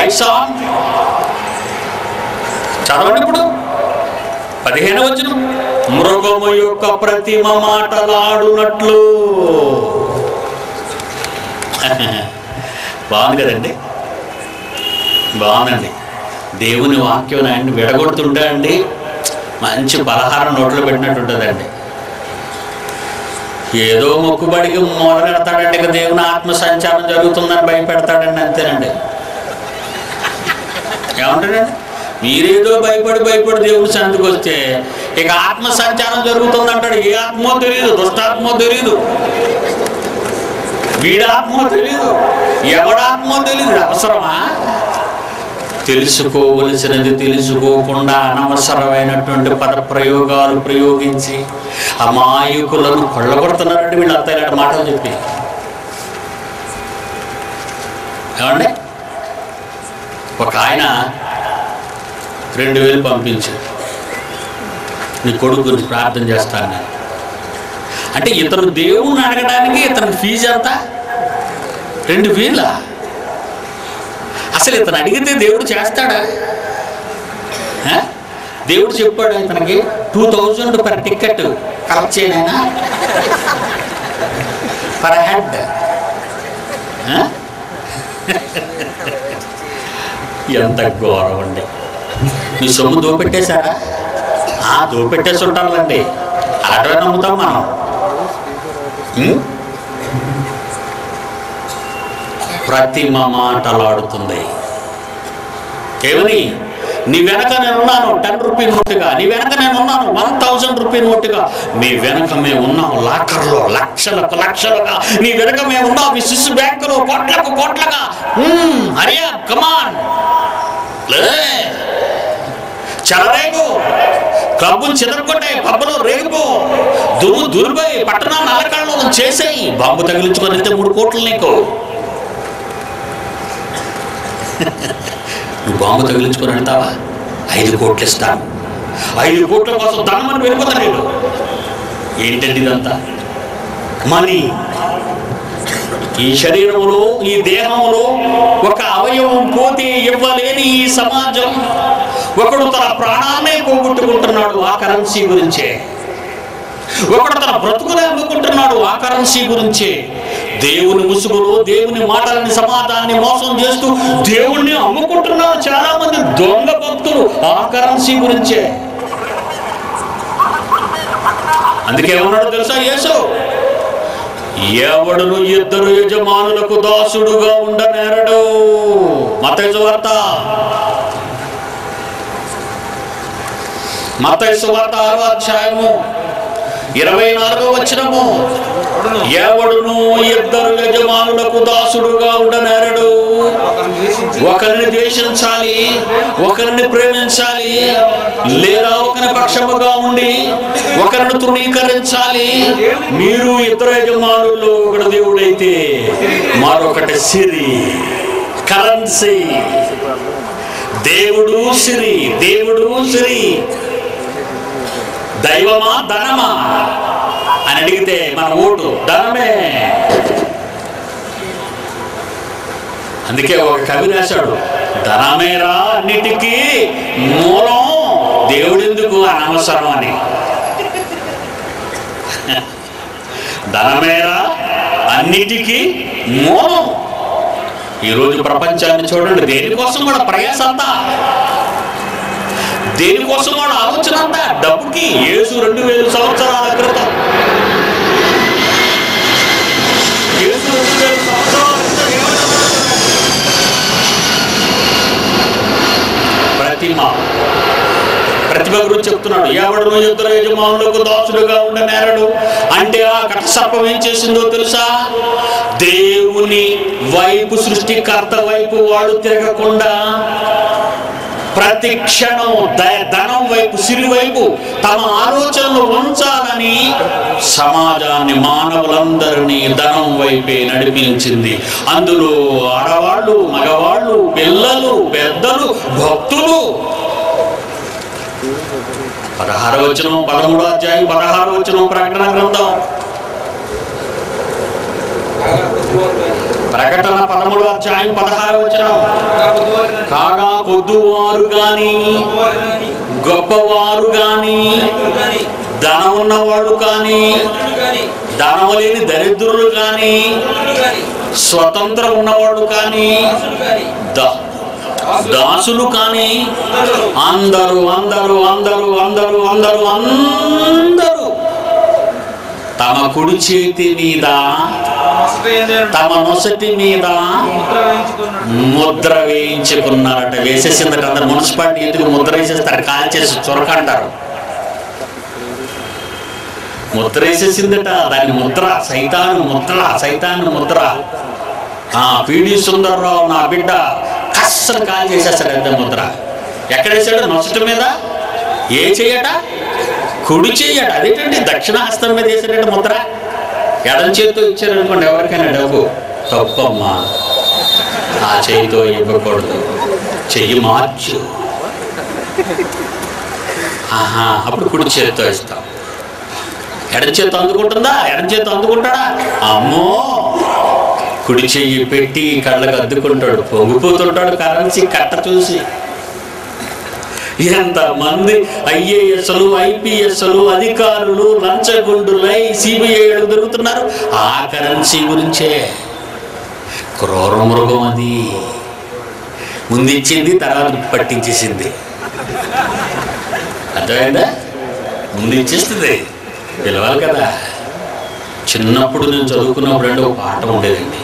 A: రైస్ ఆన్ చదవండి ఇప్పుడు పదిహేను వచ్చిన మృగము యొక్క ప్రతిమ మాటలాడునట్లు బాగుంది కదండి బాగుందండి దేవుని వాక్యం ఆయన విడగొడుతుంటే అండి మంచి పలహారం నోట్లో పెట్టినట్టు ఉంటుందండి ఏదో మొక్కుబడికి మొదలెడతాడండి ఇక దేవుని ఆత్మ సంచారం జరుగుతుందని భయపెడతాడండి అంతేనండి ఏమంటాడండి మీరేదో భయపడి భయపడి దేవుని సంతికి వస్తే ఇక ఆత్మ సంచారం జరుగుతుందంటాడు ఏ ఆత్మో తెలియదు దుష్టాత్మో తెలియదు వీడాత్మో తెలియదు ఎవడాత్మో తెలియదు అవసరమా తెలుసుకోవలసినది తెలుసుకోకుండా అనవసరమైనటువంటి పద ప్రయోగాలు ప్రయోగించి అమాయకులను కొల్లగొడుతున్నారండి వీళ్ళు అంతా ఇలాంటి మాటలు చెప్పి ఏమండి ఒక ఆయన రెండు వేలు పంపించు నీ కొడుకు గురించి ప్రార్థన చేస్తాను నేను అంటే ఇతను దేవుణ్ణి అడగడానికి ఇతని ఫీజు ఎంత రెండు వేలా అసలు ఇతను అడిగితే దేవుడు చేస్తాడా ఆ? దేవుడు చెప్పాడు ఇతనికి two thousand per ticket collect చేయనైనా పర్ హెడ్ ఎంత ఘోరం అండి మీ సొమ్ము దోపెట్టేశారా ఆ దోపెట్టేసి ఉంటారులండి అలాంటివే నమ్ముతాం మనం ఉం? ప్రతిమ మాటలాడుతుంది ఏమని నీ వెనక నేను ఉన్నాను టెన్ రూపీ నోటుగా నీ వెనక నేను ఉన్నాను వన్ థౌజండ్ రూపీ నోటుగా మీ వెనక మేము ఉన్నాం లాకర్లో లక్షలకు లక్షలుగా నీ వెనక మేము ఉన్నాం మీ శిశు బ్యాంకులో కోట్లకు కోట్లగా మ్మ్, హరియా కమాన్ లే చెలరేగు క్లబ్బులు చెదరగొట్టాయి పబ్బులు రేగు దుమ్ము దుర్బై పట్టణాన్ని అలకాళ్ళు చేసేయి బాంబు తగిలించుకొని వెళ్తే మూడు కోట్లు నీకు నువ్వు బాంబు తగిలించుకొని వెళ్తావా ఐదు కోట్లు ఇస్తాను ఐదు కోట్ల కోసం ధనమని వెళ్ళిపోతా నేను ఏంటండి ఇదంతా మనీ ఈ శరీరంలో ఈ దేహంలో ఒక అవయవం పోతే ఇవ్వలేని ఈ సమాజం ఒకడు తన ప్రాణాన్నే పోగొట్టుకుంటున్నాడు ఆ కరెన్సీ గురించే ఒకడు తన బ్రతుకునే అమ్ముకుంటున్నాడు ఆ కరెన్సీ గురించే దేవుని ముసుగులో దేవుని మాటలని సమాధాన్ని మోసం చేస్తూ దేవుణ్ణి అమ్ముకుంటున్నారు చాలా మంది దొంగ భక్తులు ఆ కరెన్సీ గురించే అందుకే ఏమన్నాడు తెలుసా యేసు ఎవడును ఇద్దరు యజమానులకు దాసుడుగా ఉండనేరడు మతైసు వార్త మతైసు వార్త ఆరో అధ్యాయము ఇరవై నాలుగో వచ్చినము ఎవడును ఇద్దరు యజమానులకు దాసుడుగా ఉండనేరడు
B: ఒకరిని ద్వేషించి
A: ఒకరిని ద్వేషించాలి ఒకరిని ప్రేమించాలి లేదా ఒకరి పక్షముగా ఉండి ఒకరిని తృణీకరించాలి మీరు ఇద్దరు యజమానుల్లో ఒకడు దేవుడైతే మరొకటి సిరి కరెన్సీ దేవుడు సిరి దేవుడు సిరి దైవమా ధనమా అని అడిగితే మన ఓటు ధనమే అందుకే ఒక కవి రాశాడు ధనమేరా అన్నిటికీ మూలం దేవుడెందుకు అనవసరం అని ధనమేరా అన్నిటికీ మూలం ఈరోజు ప్రపంచాన్ని చూడండి దేనికోసం కూడా ప్రయాస అంతా దేనికోసం కూడా ఆలోచన అంతా డబ్బుకి యేసు రెండు వేల సంవత్సరాల క్రితం యేసు రెండు వేల సంవత్సరాల క్రితం ఏమన్నాడు? ప్రతిమ ప్రతిభ గురించి చెప్తున్నాడు ఎవడు ఇద్దరు యజమానులకు దాసుడుగా ఉండనేరడు అంటే ఆ కటసర్పం ఏం చేసిందో తెలుసా దేవుని వైపు సృష్టికర్త వైపు వాడు తిరగకుండా ప్రతి క్షణం ద- ధనం వైపు సిరి వైపు తమ ఆలోచనలు ఉంచాలని సమాజాన్ని మానవులందరినీ ధనం వైపే నడిపించింది అందులో ఆడవాళ్ళు మగవాళ్ళు పిల్లలు పెద్దలు భక్తులు పదహారు వచనం పదమూడో అధ్యాయం పదహారు వచనం ప్రకటన గ్రంథం
B: కాగా ప్రతివారు
A: ప్రకటన పదమూడు అధ్యాయం పదహారు వచ్చిన
B: పొద్దువారినని,
A: కాగా పొద్దువారు గాని
B: గొప్పవారినని,
A: గొప్పవారు గాని
B: ధనికులు గాని,
A: ధనం ఉన్నవాడు కానీ
B: ధనవంతులు గాని,
A: ధనము లేని దరిద్రులు కానీ
B: ధనవంతులు గాని,
A: స్వతంత్రం ఉన్నవాడు కానీ
B: దాసులు గాని,
A: దా- దాసులు కానీ
B: అందరూ
A: అందరూ అందరూ అందరూ అందరూ అందరూ అందరూ తమ కుడి చేతి మీద
B: మోసపోయేందుకు
A: తమ నొసటి మీద
B: ముద్ర వేయించుకున్నాడు.
A: ముద్ర వేయించుకున్నారట వేసేసిందట అందరు మున్సిపాలిటీ ఎందుకు ముద్ర వేసేస్తారు కాల్ చేసి చొరకంటారు ముద్ర వేసేసిందట దాని ముద్ర సైతాను ముద్ర సైతాను ముద్ర ఆ పీడి సుందర్రావు నా బిడ్డ కస్సలు కాల్ చేసేస్తాడు ఎంత ముద్ర ఎక్కడేసాడు నొసటి మీద ఏ చెయ్యట కుడి చెయ్యట అదేంటండి దక్షిణాస్తం మీద వేసాడట ముద్ర ఎడం చేతితో ఇచ్చారనుకోండి ఎవరికైనా డబ్బు తప్పమ్మా ఆ చేయితో ఇవ్వకూడదు చెయ్యి మార్చు ఆహా అప్పుడు కుడి చేతితో ఇస్తాం ఎడం చేతితో అందుకుంటుందా ఎడం చేతితో అందుకుంటాడా అమ్మో కుడి చెయ్యి పెట్టి కళ్ళకు అద్దుకుంటాడు పొంగిపోతుంటాడు కరెన్సీ కట్ట చూసి ఎంతమంది ఐఏఎస్లు ఐపీఎస్లు అధికారులు లంచగుండులై సిబిఐలు దొరుకుతున్నారు ఆ కరెన్సీ గురించే క్రూర మృగం అది ముందు ఇచ్చింది తర్వాత పట్టించేసింది అర్థమైందా ముందు ఇచ్చేస్తుంది పిలవాలి కదా చిన్నప్పుడు నేను చదువుకున్నప్పుడు అంటే ఒక పాట ఉండేదండి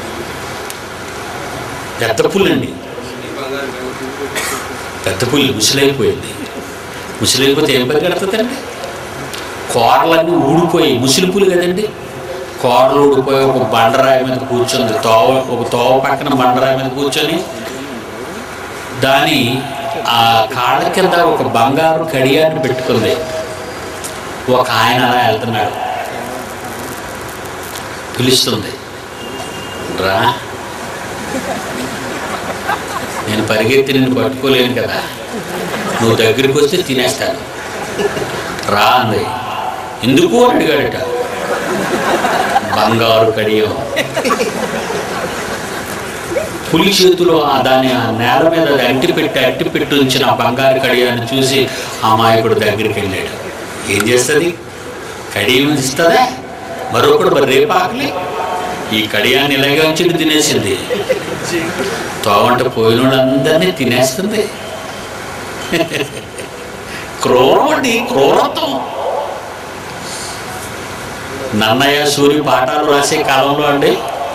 A: పెద్ద పుల్లండి
B: ఈ బంగారు బెంకు.
A: పెద్ద పుల్లి ముసిలైపోయింది ముసిలైపోతే ఏం పరిగెడుతుందండి కూరలన్నీ ఊడిపోయి ముసిలి పులి కదండి కూరలు ఊడిపోయి ఒక బండరాయి మీద కూర్చుంది తోవ ఒక తోవ పక్కన బండరాయి మీద కూర్చొని దాని ఆ కాళ్ళ కింద ఒక బంగారు కడియాన్ని పెట్టుకుంది ఒక ఆయన అలా వెళ్తున్నాడు పిలుస్తుంది రా నేను పరిగెత్తి నిన్ను పట్టుకోలేను కదా నువ్వు దగ్గరికి వస్తే తినేస్తాను రా అంది ఎందుకు అని అడిగాడట బంగారు కడియం పులి చేతిలో ఆ దాని ఆ నేల మీద అది అంటి పెట్టి అట్టి పెట్టి ఉంచిన ఆ బంగారు కడియాన్ని చూసి అమాయకుడు దగ్గరికి వెళ్ళాడు ఏం చేస్తుంది కడియం ఇస్తుందా మరొకడు మరి రేపు ఆకలి ఈ కడియాన్ని ఇలాగే ఉంచి తినేసింది తోవంట పోయిన వాళ్ళందరినీ తినేస్తుంది క్రూరం అండి క్రూరత్వం నన్నయ్య సూరి పాఠాలు రాసే కాలంలో అండి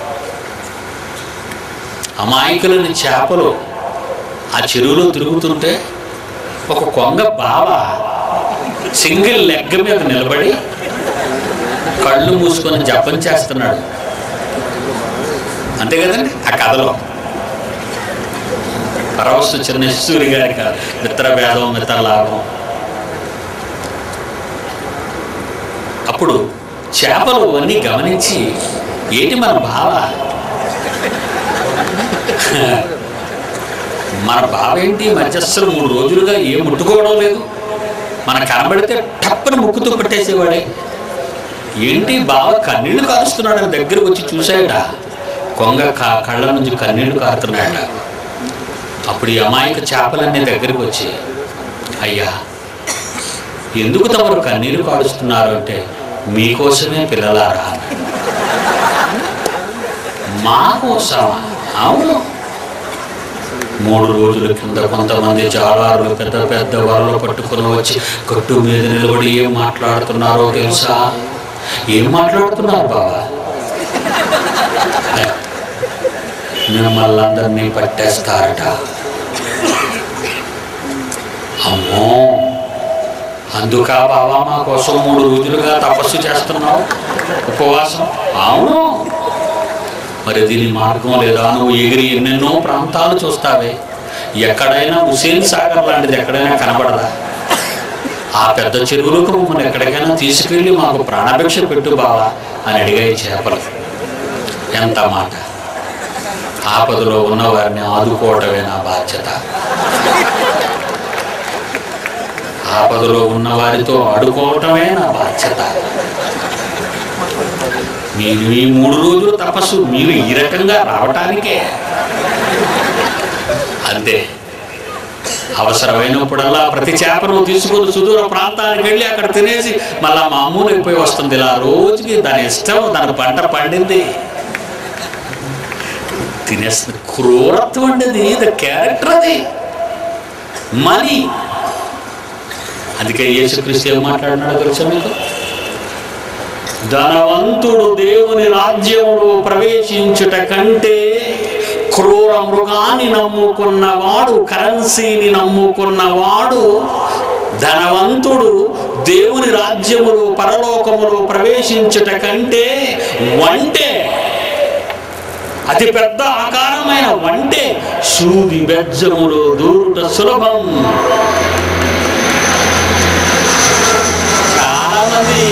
A: అమాయకులని చేపలు ఆ చెరువులో తిరుగుతుంటే ఒక కొంగ బావ సింగిల్ లెగ్ మీద నిలబడి కళ్ళు మూసుకొని జపం చేస్తున్నాడు అంతే కదండి ఆ కథలో పరవస్తు చిన్నేశ్వరి గారి కథ మిత్రభేదం మిత్రలాభం అప్పుడు చేపలు అన్నీ గమనించి ఏంటి మన భావ మన బావ ఏంటి మధ్యస్థులు మూడు రోజులుగా ఏం ముట్టుకోవడం లేదు మన కనబడితే టప్పని ముక్కుతూ పట్టేసేవాడే ఏంటి బావ కన్నీళ్లు కారుస్తున్నాడు దగ్గరకు వచ్చి చూశాడట కొంగ క- కళ్ళ నుంచి కన్నీళ్లు కారుతున్నాడట అప్పుడు ఈ అమాయక చేపలన్నీ దగ్గరికి వచ్చి అయ్యా ఎందుకు తమరు కన్నీరు కాడుస్తున్నారు అంటే మీకోసమే పిల్లలారా మా కోసమా అవును మూడు రోజుల కింద కొంతమంది జాలారులు పెద్ద పెద్ద వరలు పట్టుకొని వచ్చి కట్టు మీద నిలబడి ఏం మాట్లాడుతున్నారో తెలుసా ఏం మాట్లాడుతున్నారు బాబా మిమ్మల్ని అందరినీ పట్టేస్తారట అమ్మో అందుకా బావా మా కోసం మూడు రోజులుగా తపస్సు చేస్తున్నావు ఉపవాసం అవును మరి దీని మార్గం లేదా నువ్వు ఎగిరి ఎన్నెన్నో ప్రాంతాలు చూస్తావే ఎక్కడైనా హుసేన్ సాగర్ లాంటిది ఎక్కడైనా కనబడదా ఆ పెద్ద చెరువులకు మమ్మల్ని ఎక్కడికైనా తీసుకెళ్ళి మాకు ప్రాణభిక్ష పెట్టు బావా అని అడిగాయి చేపలు ఎంత మాట ఆపదలో ఉన్నవారిని ఆదుకోవటమే నా బాధ్యత ఆపదలో ఉన్న వారితో ఆడుకోవటమే నా బాధ్యత మీరు ఈ మూడు రోజులు తపస్సు మీరు ఈ రకంగా రావటానికే అంతే అవసరమైనప్పుడల్లా ప్రతి చేపను తీసుకొని సుదూర ప్రాంతానికి వెళ్ళి అక్కడ తినేసి మళ్ళా మామూలు అయిపోయి వస్తుంది ఇలా రోజుకి దాని ఇష్టం దాని పంట పండింది తినేస్తుంది క్రూరత్వం అండి అది ఇది క్యారెక్టర్ అది మనీ అందుకే యేసుక్రీస్తు ఏం మాట్లాడినాడో తెలుసా మీకు ధనవంతుడు దేవుని రాజ్యములో ప్రవేశించుట కంటే క్రూర మృగాన్ని నమ్ముకున్నవాడు కరెన్సీని నమ్ముకున్నవాడు ధనవంతుడు దేవుని రాజ్యములో పరలోకములో ప్రవేశించుట కంటే వంటే అతి పెద్ద ఆకారమైన వంటే సూది బెజ్జములో దూరుట సులభం చాలా మంది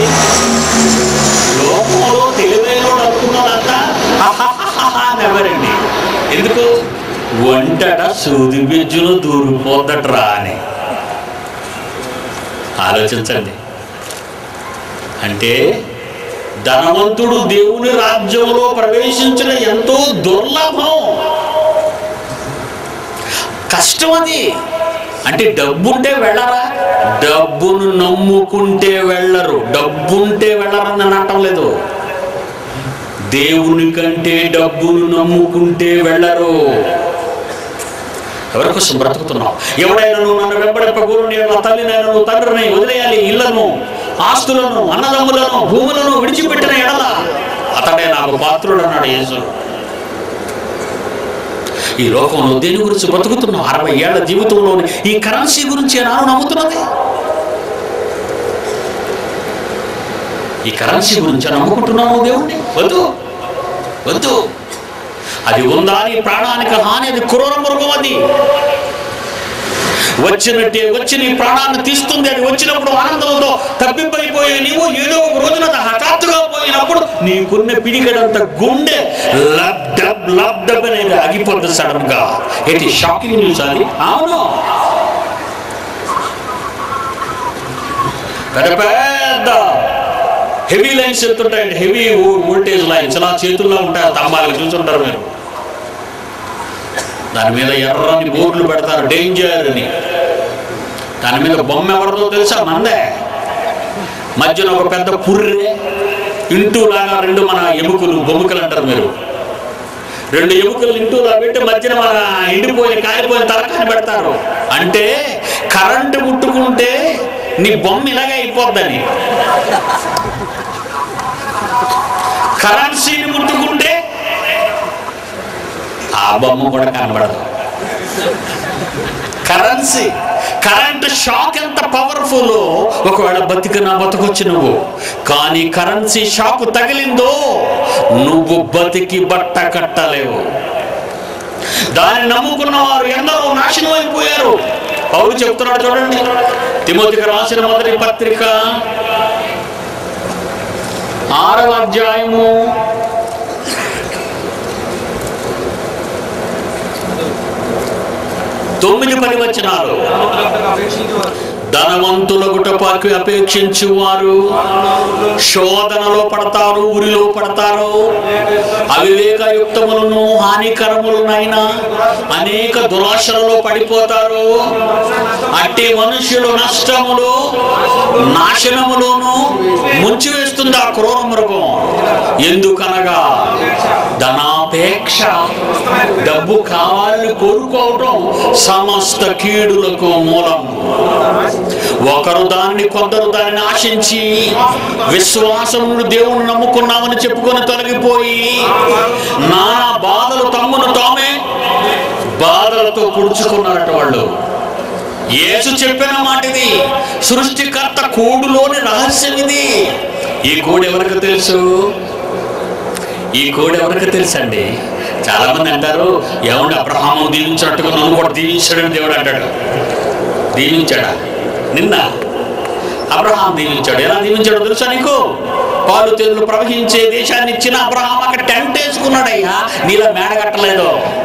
A: లోకంలో తెలివైన అనుకున్నదంతా ఎవరండి ఎందుకు వంటట సూది బెజ్జులో దూరిపోద్దట్రా అని ఆలోచించండి అంటే ధనవంతుడు దేవుని రాజ్యంలో ప్రవేశించడం ఎంతో దుర్లభం కష్టం అది అంటే డబ్బుంటే వెళ్ళరా డబ్బును నమ్ముకుంటే వెళ్ళరు డబ్బుంటే వెళ్ళరని నేను అనటం లేదు దేవుని కంటే డబ్బును నమ్ముకుంటే వెళ్ళరు ఎవరి కోసం బ్రతుకుతున్నావు ఎవడైనా నువ్వు నన్ను వెంబడింపకూరు నేను నా తల్లినైనా తండ్రిని వదిలేయాలి ఇళ్లను ఆస్తులను అన్నదమ్ములను భూములను విడిచిపెట్టిన ఎడల అతడే నాకు పాత్రుడు అన్నాడు యేసు ఈ లోకంలో దేని గురించి బ్రతుకుతున్నావు అరవై ఏళ్ల జీవితంలోని ఈ కరెన్సీ గురించి నాను నమ్ముతున్నది ఈ కరెన్సీ గురించి నమ్ముకుంటున్నావు దేవుణ్ణి వద్దు వద్దు అది ఉందా నీ ప్రాణానికి హాని అది క్రూర మృగం అది వచ్చినట్టే వచ్చి నీ ప్రాణాన్ని తీస్తుంది అది వచ్చినప్పుడు ఆనందంతో తప్పిపోయిపోయే నీవు ఏదో ఒక రోజున అది హఠాత్తుగా పోయినప్పుడు నీకున్న పిడికడంత గుండె లబ్ డబ్ లబ్ డబ్ అనేది ఆగిపోతుంది సడన్ గా ఏంటి షాకింగ్ న్యూస్ అది అవును పెద్ద పెద్ద హెవీ లైన్స్ వెళ్తుంటాయండి హెవీ వోల్టేజ్ లైన్స్ అలా చేతుల్లో ఉంటాయి ఆ స్తంభాలు చూస్తుంటారు మీరు దాని మీద ఎర్రని బోర్డులు పెడతారు డేంజర్ అని దాని మీద బొమ్మ ఎవరిదో తెలుసా మందే మధ్యలో ఒక పెద్ద పుర్రె ఇంటూ లాగా రెండు మన ఎముకలు బొమ్ముకలు అంటారు మీరు రెండు ఎముకలు ఇంటూలా పెట్టి మధ్యన మన ఎండిపోయిన కాలిపోయిన తలకాని పెడతారు అంటే కరెంటు ముట్టుకుంటే నీ బొమ్మ ఇలాగే అయిపోద్దని కరెన్సీని ముట్టుకుంటే ఆ బొమ్మ కూడా కనబడదు కరెన్సీ కరెంట్ షాక్ ఎంత పవర్ఫుల్ ఒకవేళ బతికినా బతకొచ్చు నువ్వు కానీ కరెన్సీ షాక్ తగిలిందో నువ్వు బతికి బట్ట కట్టలేవు దాన్ని నమ్ముకున్న వారు ఎందరో నాశనం అయిపోయారు పౌరు చెప్తున్నాడు చూడండి తిమోతికి రాసిన మొదటి పత్రిక ఆరవ అధ్యాయము తొమ్మిది పది వచనాలు
B: ధనవంతులకు అపేక్షించేవారు
A: ధనవంతుల గుటపాకి అపేక్షించు వారు శోధనలో పడతారు ఉరిలో పడతారు అవివేకయుక్తములను హానికరములనైనా అనేక దురాశలలో పడిపోతారు అట్టి మనుషులు నష్టములు నాశనములోను ముంచివేస్తుంది ఆ క్రూర మృగం ఎందుకనగా ధనాపేక్ష డబ్బు కావాలని కోరుకోవటం సమస్త కీడులకు మూలం ఒకరు దానిని కొందరు దానిని ఆశించి విశ్వాసమును దేవుని నమ్ముకున్నామని చెప్పుకొని తొలగిపోయి నానా బాధలు తమ్మును తామే బాధలతో పుడుచుకున్నారట వాళ్ళు యేసు చెప్పిన మాట ఇది సృష్టికర్త కోడులోని రహస్యం ఇది ఈ కోడి ఎవరికి తెలుసు ఈ కోడి ఎవరికి తెలుసండి చాలా మంది అంటారు ఏమండి అబ్రహాము దీవించినట్టుగా నన్ను కూడా దీవించాడని దేవుడు అంటాడు దీవించాడా నిన్న అబ్రహాం దీవించాడు ఎలా దీవించాడో తెలుసా నీకు పాలు తెరులు ప్రవహించే దేశాన్ని ఇచ్చిన అబ్రహాం అక్కడ టెంట్ వేసుకున్నాడయ్యా నీలా మేడ కట్టలేదు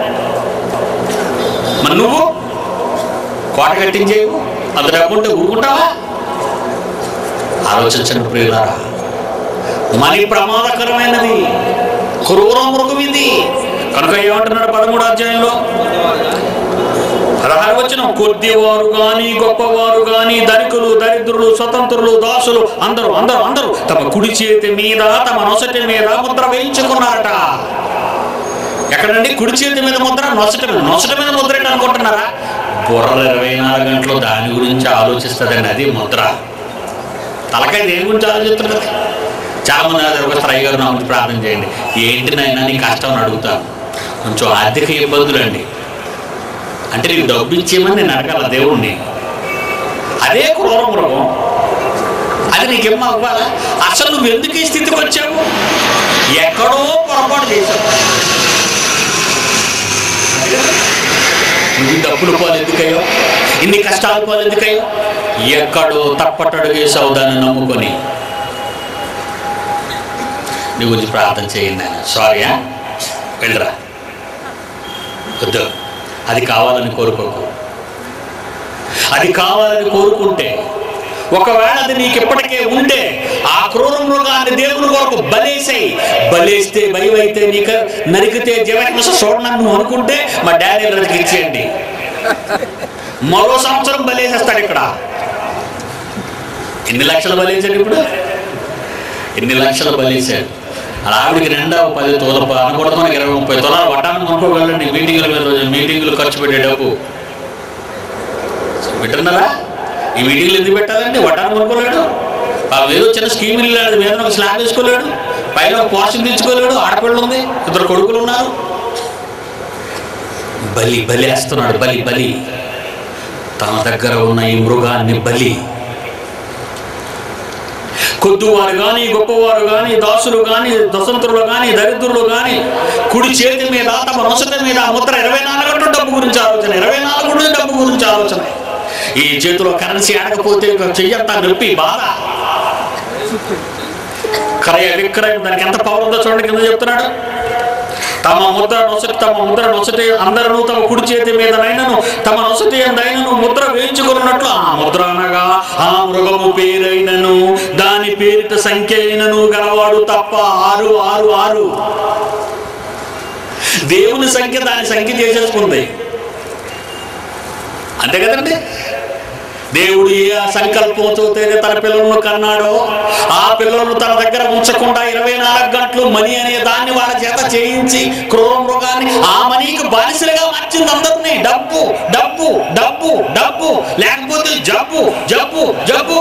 A: మరి నువ్వు కోట కట్టించేవు అంత డబ్బుంటే ఊరుకుంటావా ఆలోచించండి ప్రియులారా మరి ప్రమాదకరమైనది క్రూర మృగం ఇది కనుక ఏమంటున్నాడు పదమూడు అధ్యాయంలో పదహారు వచ్చిన కొద్దివారు గాని గొప్పవారు గాని ధనికులు దరిద్రులు స్వతంత్రులు దాసులు అందరూ అందరూ అందరూ తమ కుడి చేతి మీద తమ నొసటి మీద ముద్ర వేయించుకున్నారట ఎక్కడండి కుడి చేతి మీద ముద్ర నొసటి మీద నొసటి మీద ముద్ర ఏంటి అనుకుంటున్నారా బుర్రలు ఇరవై నాలుగు గంటలు దాని గురించి ఆలోచిస్తుందండి అది ముద్ర తలకాయ దేని గురించి ఆలోచిస్తున్నది చాలా మంది నా దగ్గరకు వస్తారు అయ్యగారు నా గురించి ప్రార్థన చేయండి ఏంటి నాయన నీ కష్టం అని అడుగుతాను కొంచెం ఆర్థిక ఇబ్బందులు అండి అంటే నీకు డబ్బు ఇచ్చేయమని నేను అడగాల దేవుణ్ణి అదే క్రూర మృగం అది నీకేం అవ్వాలా అసలు నువ్వు ఎందుకు ఈ స్థితికి వచ్చావు ఎక్కడో పొరపాటు చేశావు నువ్వు డబ్బులు పాలు ఎందుకయ్యో ఇన్ని కష్టాలు పాలు ఎందుకయ్యో ఎక్కడో తప్పటడు వేసావు దాన్ని నమ్ముకొని నీ గురించి ప్రార్థన చేయండి నేను సారీయా వెళ్ళరా వద్దు అది కావాలని కోరుకోకు అది కావాలని కోరుకుంటే ఒకవేళ అది నీకు ఇప్పటికే ఉంటే ఆ క్రూర మృగాన్ని దేవుని కొరకు బలేసాయి బలేస్తే భయం అయితే నీకు నరికితే జీవహింస చూడనని నువ్వు అనుకుంటే మా డాడీ రోజుకి ఇచ్చేయండి మరో సంవత్సరం బలేసేస్తాడు ఇక్కడ ఎన్ని లక్షలు బలేసాడు ఇప్పుడు ఎన్ని లక్షలు బలేసాడు అలా ఆవిడికి నిండా ఓ పది తోల అనకూడదు మనకి ఇరవై ముప్పై తొలాలు పట్టాలని కొనుక్కోగలండి మీటింగుల మీద రోజు మీటింగులు ఖర్చు పెట్టే డబ్బు పెట్టినారా ఈ మీటింగ్లు ఎందుకు పెట్టాలండి వడ్డాను కొనుక్కోలేడు ఆ ఏదో చిన్న స్కీమ్ ఇల్లాడు మీద ఒక స్లాబ్ వేసుకోలేడు పైన ఒక పోర్షన్ తెచ్చుకోలేడు ఆడపిల్ల ఉంది ఇద్దరు కొడుకులు ఉన్నారు బలి బలి వేస్తున్నాడు బలి బలి తన దగ్గర ఉన్న ఈ మృగాన్ని బలి కొద్దివారు కానీ గొప్పవారు కానీ దాసులు కానీ దశంతులు కానీ దరిద్రులు కానీ కుడి చేతి మీద తమ నొసటి మీద ఆ ముద్ర ఇరవై నాలుగు గంటలు డబ్బు గురించి ఆలోచన ఇరవై నాలుగు గంటలు డబ్బు గురించి ఆలోచన ఈ చేతిలో కరెన్సీ ఆడకపోతే ఇక చెయ్యంతా నొప్పి బాధ క్రయ విక్రయం దానికి ఎంత పవర్ ఉందో చూడండి కింద చెప్తున్నాడు తమ ముద్ర నొసటి తమ ముద్ర నొసటి అందరూ తమ కుడి చేతి మీద నైనను తమ నొసటి దైనను ముద్ర వేయించుకున్నట్లు ఆ ముద్ర అనగా ఆ మృగము పేరైనను దాని పేరిట సంఖ్య అయినను గలవాడు తప్ప ఆరు ఆరు ఆరు దేవుని సంఖ్య దాని సంఖ్య చేసేసుకుంది అంతే కదండి దేవుడు ఏ సంకల్పంతో అయితే తన పిల్లలను కన్నాడో ఆ పిల్లలను తన దగ్గర ఉంచకుండా ఇరవై నాలుగు గంటలు మనీ అనే దాన్ని వాళ్ళ చేత చేయించి క్రూర మృగాన్ని ఆ మనీకి బానిసలుగా మార్చింది అందరినీ డబ్బు డబ్బు డబ్బు డబ్బు లేకపోతే జబ్బు జబ్బు జబ్బు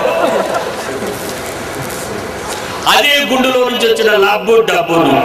A: అదే గుండెలో నుంచి వచ్చిన లబ్బు డబ్బును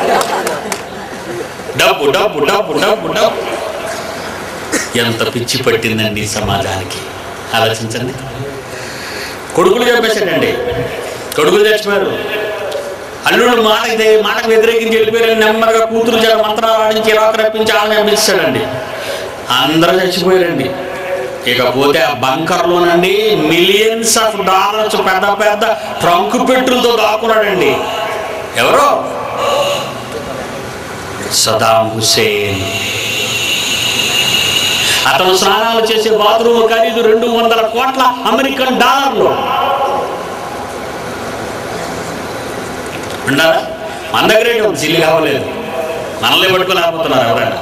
A: డబ్బు డబ్బు డబ్బు డబ్బు డబ్బు ఎంత పిచ్చి పట్టిందండి ఈ సమాజానికి ఆలోచించండి కొడుకులు చంపేశాడండి కొడుకులు చచ్చిపోయారు అల్లుడు మాటకి మాటకు వ్యతిరేకించి వెళ్ళిపోయారు నెమ్మదిగా కూతురు చేత మంత్రాలు ఆడించి ఇలా రప్పించి వాళ్ళని చంపించాడండి అందరూ చచ్చిపోయారండి ఇకపోతే ఆ బంకర్లోనండి మిలియన్స్ ఆఫ్ డాలర్స్ పెద్ద పెద్ద ట్రంక్ పెట్టులతో దాక్కున్నాడండి ఎవరో సదాం హుసేన్ అతను స్నానాలు చేసే బాత్రూమ్ ఖరీదు రెండు వందల కోట్ల అమెరికన్ డాలర్లు ఉండాలా మన దగ్గర ఏంటి ఒక సిల్లి కావలేదు మనల్ని పట్టుకోలేకపోతున్నారు ఎవరైనా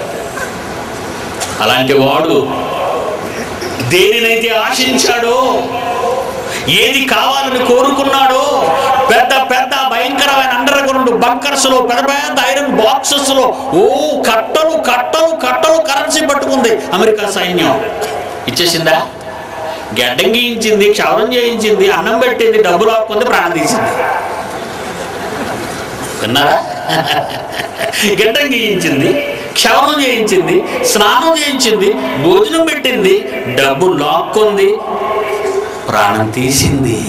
A: అలాంటి వాడు దేనినైతే ఆశించాడో ఏది కావాలని కోరుకున్నాడో పెద్ద పెద్ద భయంకరమైన అండర్ గ్రౌండ్ బంకర్స్ లో పెద్ద పెద్ద ఐరన్ బాక్సెస్ లో ఓ కట్టలు కట్టలు కట్టలు కరెన్సీ పట్టుకుంది అమెరికా సైన్యం ఇచ్చేసిందా గడ్డం గీయించింది క్షవరం చేయించింది అన్నం పెట్టింది డబ్బులు ఆపుకుంది ప్రాణం తీసింది విన్నారా గడ్డం గీయించింది క్షవరం చేయించింది స్నానం చేయించింది భోజనం పెట్టింది డబ్బు లాక్కుంది ప్రాణం తీసింది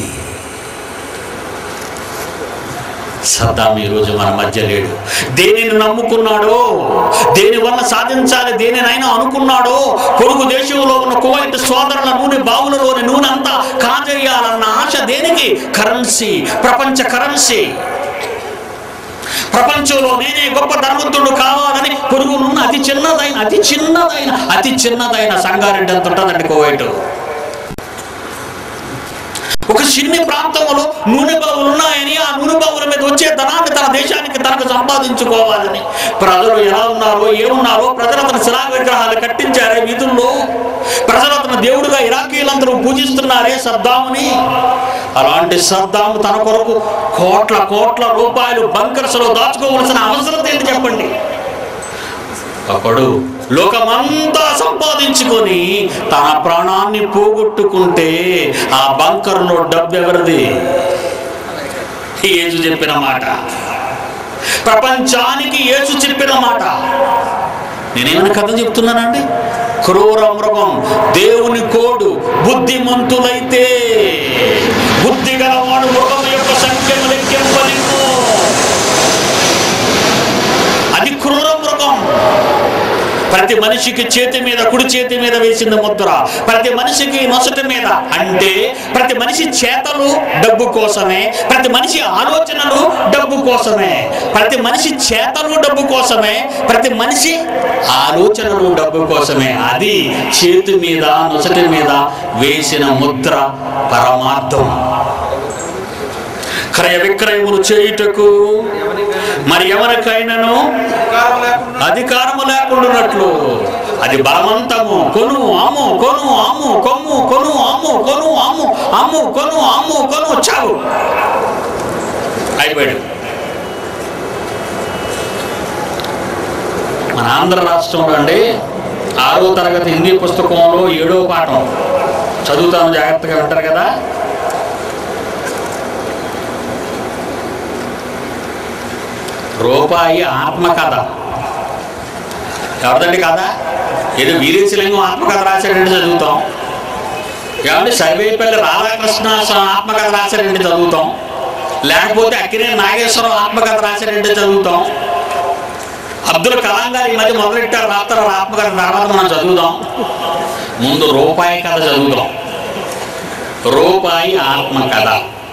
A: సద్దాం ఈరోజు మన మధ్య లేడు దేనిని నమ్ముకున్నాడో దేని వల్ల సాధించాలి దేనినైనా అనుకున్నాడో పొరుగు దేశంలో ఉన్న కువైట్ సోదరుల నూనె బావులలోని నూనె అంతా కాజేయాలన్న ఆశ దేనికి కరెన్సీ ప్రపంచ కరెన్సీ ప్రపంచంలో నేనే గొప్ప ధనవంతుడు కావాలని పొరుగునున్న అతి చిన్నదైన అతి చిన్నదైన అతి చిన్నదైన సంగారెడ్డి అంత ఉంటుందండి కువైట్ ఒక చిన్ని ప్రాంతంలో నూనె బావులు ఉన్నాయని ఆ నూనె బావుల మీద వచ్చే ధనాన్ని తన దేశానికి తనకు సంపాదించుకోవాలని ప్రజలు ఎలా ఉన్నారో ఏమున్నారో ప్రజలు అతని శిలా విగ్రహాలు కట్టించారే వీధుల్లో ప్రజలు అతను దేవుడుగా ఇరాకీలందరూ పూజిస్తున్నారే సద్దాముని అలాంటి సద్దాము తన కొరకు కోట్ల కోట్ల రూపాయలు బంకర్స్ లో దాచుకోవలసిన అవసరం ఏంటి చెప్పండి ఒకడు లోకమంతా సంపాదించుకొని తన ప్రాణాన్ని పోగొట్టుకుంటే ఆ బంకర్లో డబ్బు ఎవరిది యేసు చెప్పిన మాట ప్రపంచానికి యేసు చెప్పిన మాట నేనేమైనా కథ చెప్తున్నానండి క్రూర మృగం దేవుని కోడు బుద్ధిమంతులైతే బుద్ధి గలవాడు మృగం యొక్క సంఖ్యను లెక్కింపలేము అది క్రూర మృగం ప్రతి మనిషికి చేతి మీద కుడి చేతి మీద వేసింది ముద్ర ప్రతి మనిషికి నొసటి మీద అంటే ప్రతి మనిషి చేతలు డబ్బు కోసమే ప్రతి మనిషి ఆలోచనలు డబ్బు కోసమే ప్రతి మనిషి చేతలు డబ్బు కోసమే ప్రతి మనిషి ఆలోచనలు డబ్బు కోసమే అది చేతి మీద నొసటి మీద వేసిన ముద్ర పరమార్థం క్రయ విక్రయములు చేయుటకు మరి ఎవరికైనాను
B: అధికారం లేకుండా
A: అధికారము లేకుండానట్లు అది బలవంతము కొను అమ్ము కొను అమ్ము కొమ్ము కొను అమ్ము కొను అమ్ము అమ్ము కొను అమ్ము కొను చావు అయిపోయాడు మన ఆంధ్ర రాష్ట్రంలో అండి ఆరో తరగతి హిందీ పుస్తకంలో ఏడో పాఠం చదువుతాను జాగ్రత్తగా ఉంటారు కదా రూపాయి ఆత్మకథ ఎవరిదండి కథ ఏదో వీరేశలింగం ఆత్మకథ రాశాడంటే చదువుతాం ఏమంటే సర్వేపల్లి రాధాకృష్ణ స్వామి ఆత్మకథ రాశాడంటే చదువుతాం లేకపోతే అక్కినే నాగేశ్వరం ఆత్మకథ రాశాడంటే చదువుతాం అబ్దుల్ కలాం గారు ఈ మధ్య మొదలెట్టారు రాత్ర ఆత్మకథ తర్వాత మనం చదువుదాం ముందు రూపాయి కథ చదువుదాం రూపాయి ఆత్మకథ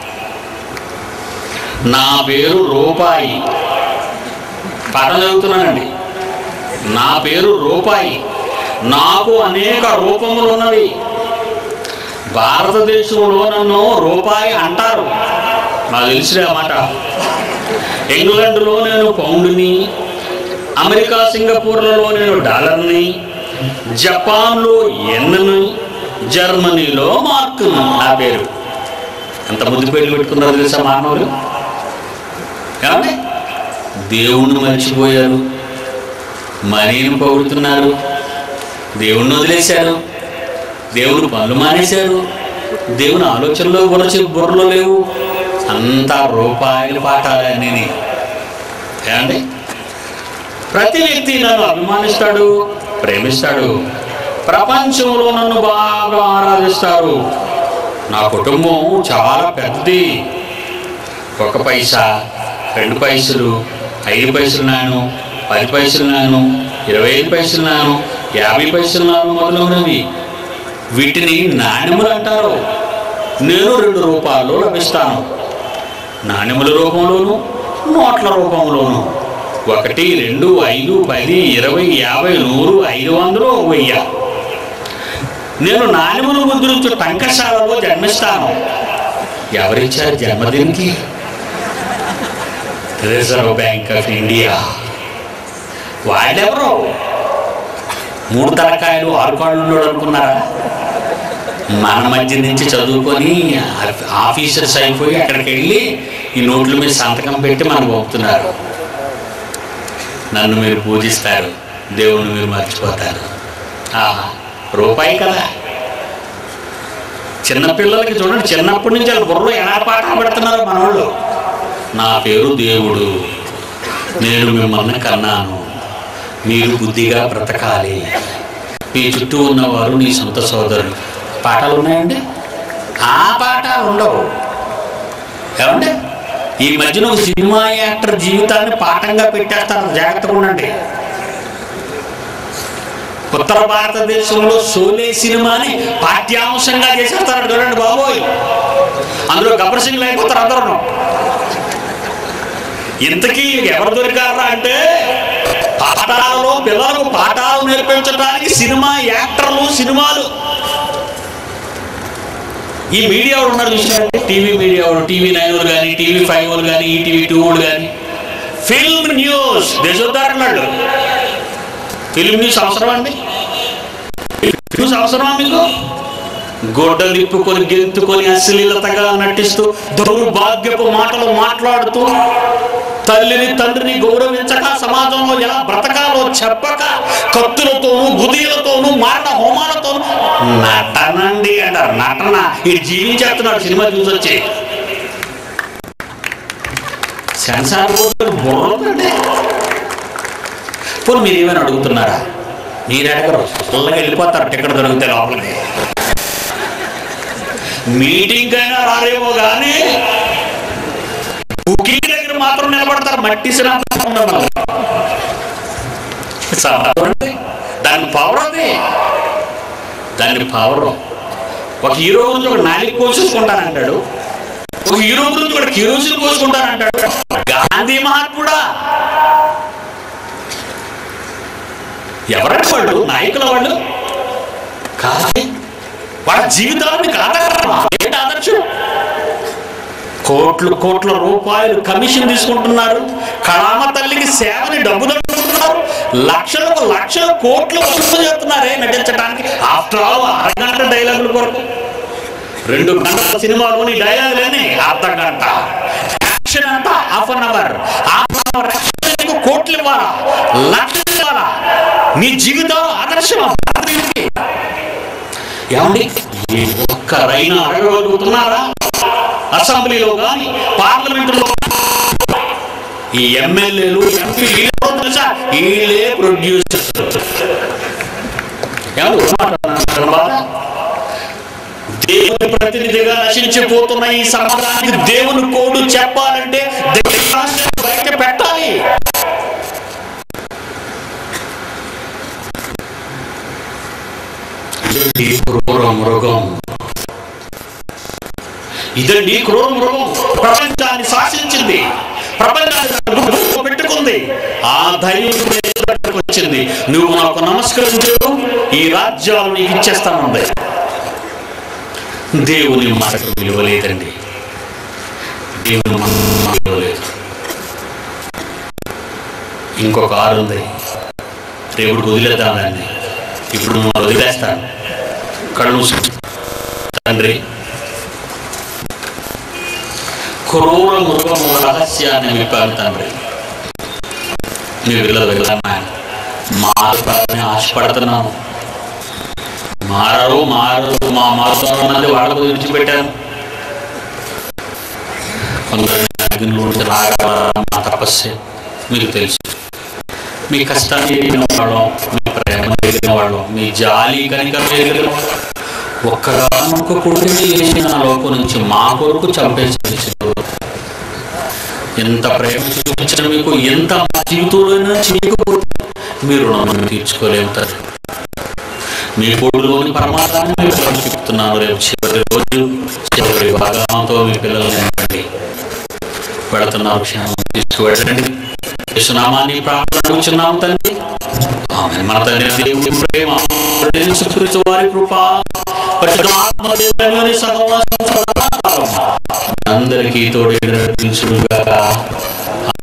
A: నా పేరు రూపాయి పాఠం చదువుతున్నానండి నా పేరు రూపాయి నాకు అనేక రూపములు ఉన్నవి భారతదేశంలో నన్ను రూపాయి అంటారు నాకు తెలిసిన మాట ఇంగ్లాండ్లో నేను పౌండ్ని అమెరికా సింగపూర్లలో నేను డాలర్ని జపాన్లో ఎన్ని జర్మనీలో మార్కుని నా పేరు ఎంత ముద్దు పేర్లు పెట్టుకున్నారు తెలుసా మానవులు ఏమండి దేవుణ్ణి మర్చిపోయారు మనీని పొగుడుతున్నారు దేవుణ్ణి వదిలేశారు దేవుడు పనులు మానేశారు దేవుని ఆలోచనలో గురచి బుర్రలో లేవు అంతా రూపాయల పాఠాలన్నీ ఏమండి ప్రతి వ్యక్తి నన్ను అభిమానిస్తాడు ప్రేమిస్తాడు ప్రపంచంలో నన్ను బాగా ఆరాధిస్తారు నా కుటుంబం చాలా పెద్దది ఒక పైసా రెండు పైసలు ఐదు పైసలు నాను పది పైసలు నాను ఇరవై ఐదు పైసలు నాను యాభై పైసలు నాను మొదలైనవి వీటిని నాణ్యములు అంటారు నేను రెండు రూపాయలు లభిస్తాను నాణ్యముల రూపంలోను నోట్ల రూపంలోను ఒకటి రెండు ఐదు పది ఇరవై యాభై నూరు ఐదు వందలు వెయ్యి నేను నాణ్యములు ముద్రించు టంకశాలలో జన్మిస్తాను ఎవరిచ్చారు జన్మదినికి రిజర్వ్ బ్యాంక్ ఆఫ్ ఇండియా వాళ్ళెవరు మూడు తలకాయలు ఆరు కాళ్ళు ఉన్నాడు అనుకున్నారా మన మధ్య నుంచి చదువుకొని ఆఫ్- ఆఫీసర్స్ అయిపోయి అక్కడికి వెళ్ళి ఈ నోట్ల మీద సంతకం పెట్టి మనకు పంపుతున్నారు నన్ను మీరు పూజిస్తారు దేవుణ్ణి మీరు మర్చిపోతారు ఆహా రూపాయి కదా చిన్నపిల్లలకి చూడండి చిన్నప్పటి నుంచి వాళ్ళ బుర్రలో ఎలా పాఠం పెడుతున్నారు మన వాళ్ళు నా పేరు దేవుడు నేను మిమ్మల్ని కన్నాను మీరు బుద్ధిగా బ్రతకాలి మీ చుట్టూ ఉన్నవారు నీ సొంత సోదరులు పాఠాలు ఉన్నాయండి ఆ పాఠాలు ఉండవు ఏమండి ఈ మధ్యన ఒక సినిమా యాక్టర్ జీవితాన్ని పాఠంగా పెట్టేస్తారు జాగ్రత్తగా ఉండండి ఉత్తర భారతదేశంలో సోలే సినిమాని పాఠ్యాంశంగా చేసేస్తారు చూడండి బాబోయ్ అందులో గబ్బర్ సింగ్లు అయిపోతారు అందరూ ఇంతకీ ఎవరు దొరికారా అంటే పాఠాలలో పిల్లలకు పాఠాలు నేర్పించడానికి సినిమా యాక్టర్లు సినిమాలు ఈ మీడియా వాళ్ళు ఉన్నారు చూసినారంటే టీవీ మీడియా వాళ్ళు టీవీ నైన్ వాళ్ళు కానీ టీవీ ఫైవ్ వాళ్ళు కానీ ఈటీవీ టూ వాళ్ళు కానీ ఫిల్మ్ న్యూస్ దేశోద్ధారణలు ఫిల్మ్ న్యూస్ అవసరం అండి న్యూస్ అవసరమా మీకు గొడ్డలు తిప్పుకొని గెంతుకొని అశ్లీలతగా నటిస్తూ దౌర్భాగ్యపు మాటలు మాట్లాడుతూ తల్లిని తండ్రిని గౌరవించక సమాజంలో ఎలా బ్రతకాలో చెప్పక కత్తులతోనూ గుదిలతోనూ మారణ హోమాలతోనూ నటనండి అంటారు నటన ఇది జీవించేస్తున్నాడు సినిమా చూసి వచ్చి సెన్సార్ బోర్డు బుర్రదండి పోనీ మీరు ఏమైనా అడుగుతున్నారా మీరు అడగరు చల్లగా వెళ్ళిపోతారు టికెట్ దొరికితే లోపలికి మీటింగ్ అయినా రారేమో కానీ బుకింగ్ దగ్గర మాత్రం నిలబడతారు మట్టి శ్రాంతం దాని పవర్ అది దాని పవర్ ఒక హీరో గురించి ఒక నాలుగు కోసేసుకుంటానంటాడు ఒక హీరో గురించి ఒక కిరోసిన్ కోసుకుంటానంటాడు గాంధీ మహాత్ముడా ఎవరంటే వాళ్ళు నాయకుల వాళ్ళు కాదు వాళ్ళ జీవితాన్ని ఆదర్శమా ఏంటి ఆదర్శం కోట్లు కోట్ల రూపాయలు కమిషన్ తీసుకుంటున్నారు కళామ తల్లికి సేవని డబ్బు దొరుకుతున్నారు లక్షలకు లక్షల కోట్లు వసూలు చేస్తున్నారే నటించడానికి ఆఫ్టర్ ఆల్ అరగంట డైలాగుల కొరకు రెండు గంటల సినిమాలోని డైలాగులేని అర్ధ గంట యాక్షన్ అంతా half an hour half an hour action కోట్లు ఇవ్వాలా లక్షలు ఇవ్వాలా నీ జీవితం ఆదర్శం ఏమండి ఈ ఒక్కరైనా అడగగలుగుతున్నారా అసెంబ్లీలో కానీ పార్లమెంటులో ఈ ఎమ్మెల్యేలు ఎంపీలు తెలుసా వీళ్ళే ప్రొడ్యూసర్స్ ఏమండి మాట్లాడుతున్నారు బాధ? దేవుని ప్రతినిధిగా నశించిపోతున్న ఈ సమాజానికి దేవుని కోడు చెప్పాలంటే దేవుని బయట పెట్టాలి ఇదండి క్రూర మృగం ఇదండి క్రూర మృగం ప్రపంచాన్ని శాసించింది ప్రపంచాన్ని తన గుండెల్లో పెట్టుకుంది ఆ ధైర్యం ఎదురుకు వచ్చింది నువ్వు నాకు నమస్కరించు ఈ రాజ్యాలు నీకు ఇచ్చేస్తానుంది దేవుని మాటకు విలువ లేదండి దేవుని మాటకు విలువ లేదు ఇంకొక ఆరు ఉంది రేపుడు వదిలేద్దాం దాన్ని ఇప్పుడు నువ్వు వదిలేస్తాను కళ్ళు మూసుకో. తండ్రి క్రూర మృగము రహస్యాన్ని విప్పాను తండ్రి మీ పిల్లలు వెళ్ళాను మారుతారని ఆశపడుతున్నాను మారరు మారరు మా మారుతారన్నది వాళ్ళకు విడిచిపెట్టాను కొందరు అగ్నిలో ఉంటే లాగలరా మా తపస్సే మీకు తెలుసు మీ కష్టాన్ని ఎరిగిన వాళ్ళం మీ ప్రేమ ఎరిగిన వాళ్ళం మీ జాలి కనికరం ఎరిగిన వాళ్ళం ఒక్కగానొక్క కొడుకుని వేసి నా లోపం నుంచి మా కొరకు చంపేసి ఎంత ప్రేమ చూపించిన మీకు ఎంత మా జీవితంలో చేయకపోతే మీరు నన్ను తీర్చుకోలేము తండ్రి మీ కొడులోని పరమాత్మాన్ని మీ పిల్లలు చెప్తున్నాను రేపు చివరి రోజు చివరి భాగంతో మీ పిల్లల్ని నింపండి పెడుతున్నారు క్షేమం తీసుకువెళ్ళండి విశ్వనామాన్ని ప్రార్థన అడుగుచున్నాం తండ్రి ఆమె మన తండ్రి దేవుని ప్రేమ యేసుక్రీస్తు వారి కృప పరిశుద్ధాత్మ దేవుని సహవాసం సదాకాలం అందరికీ తోడే నడిపించుగాక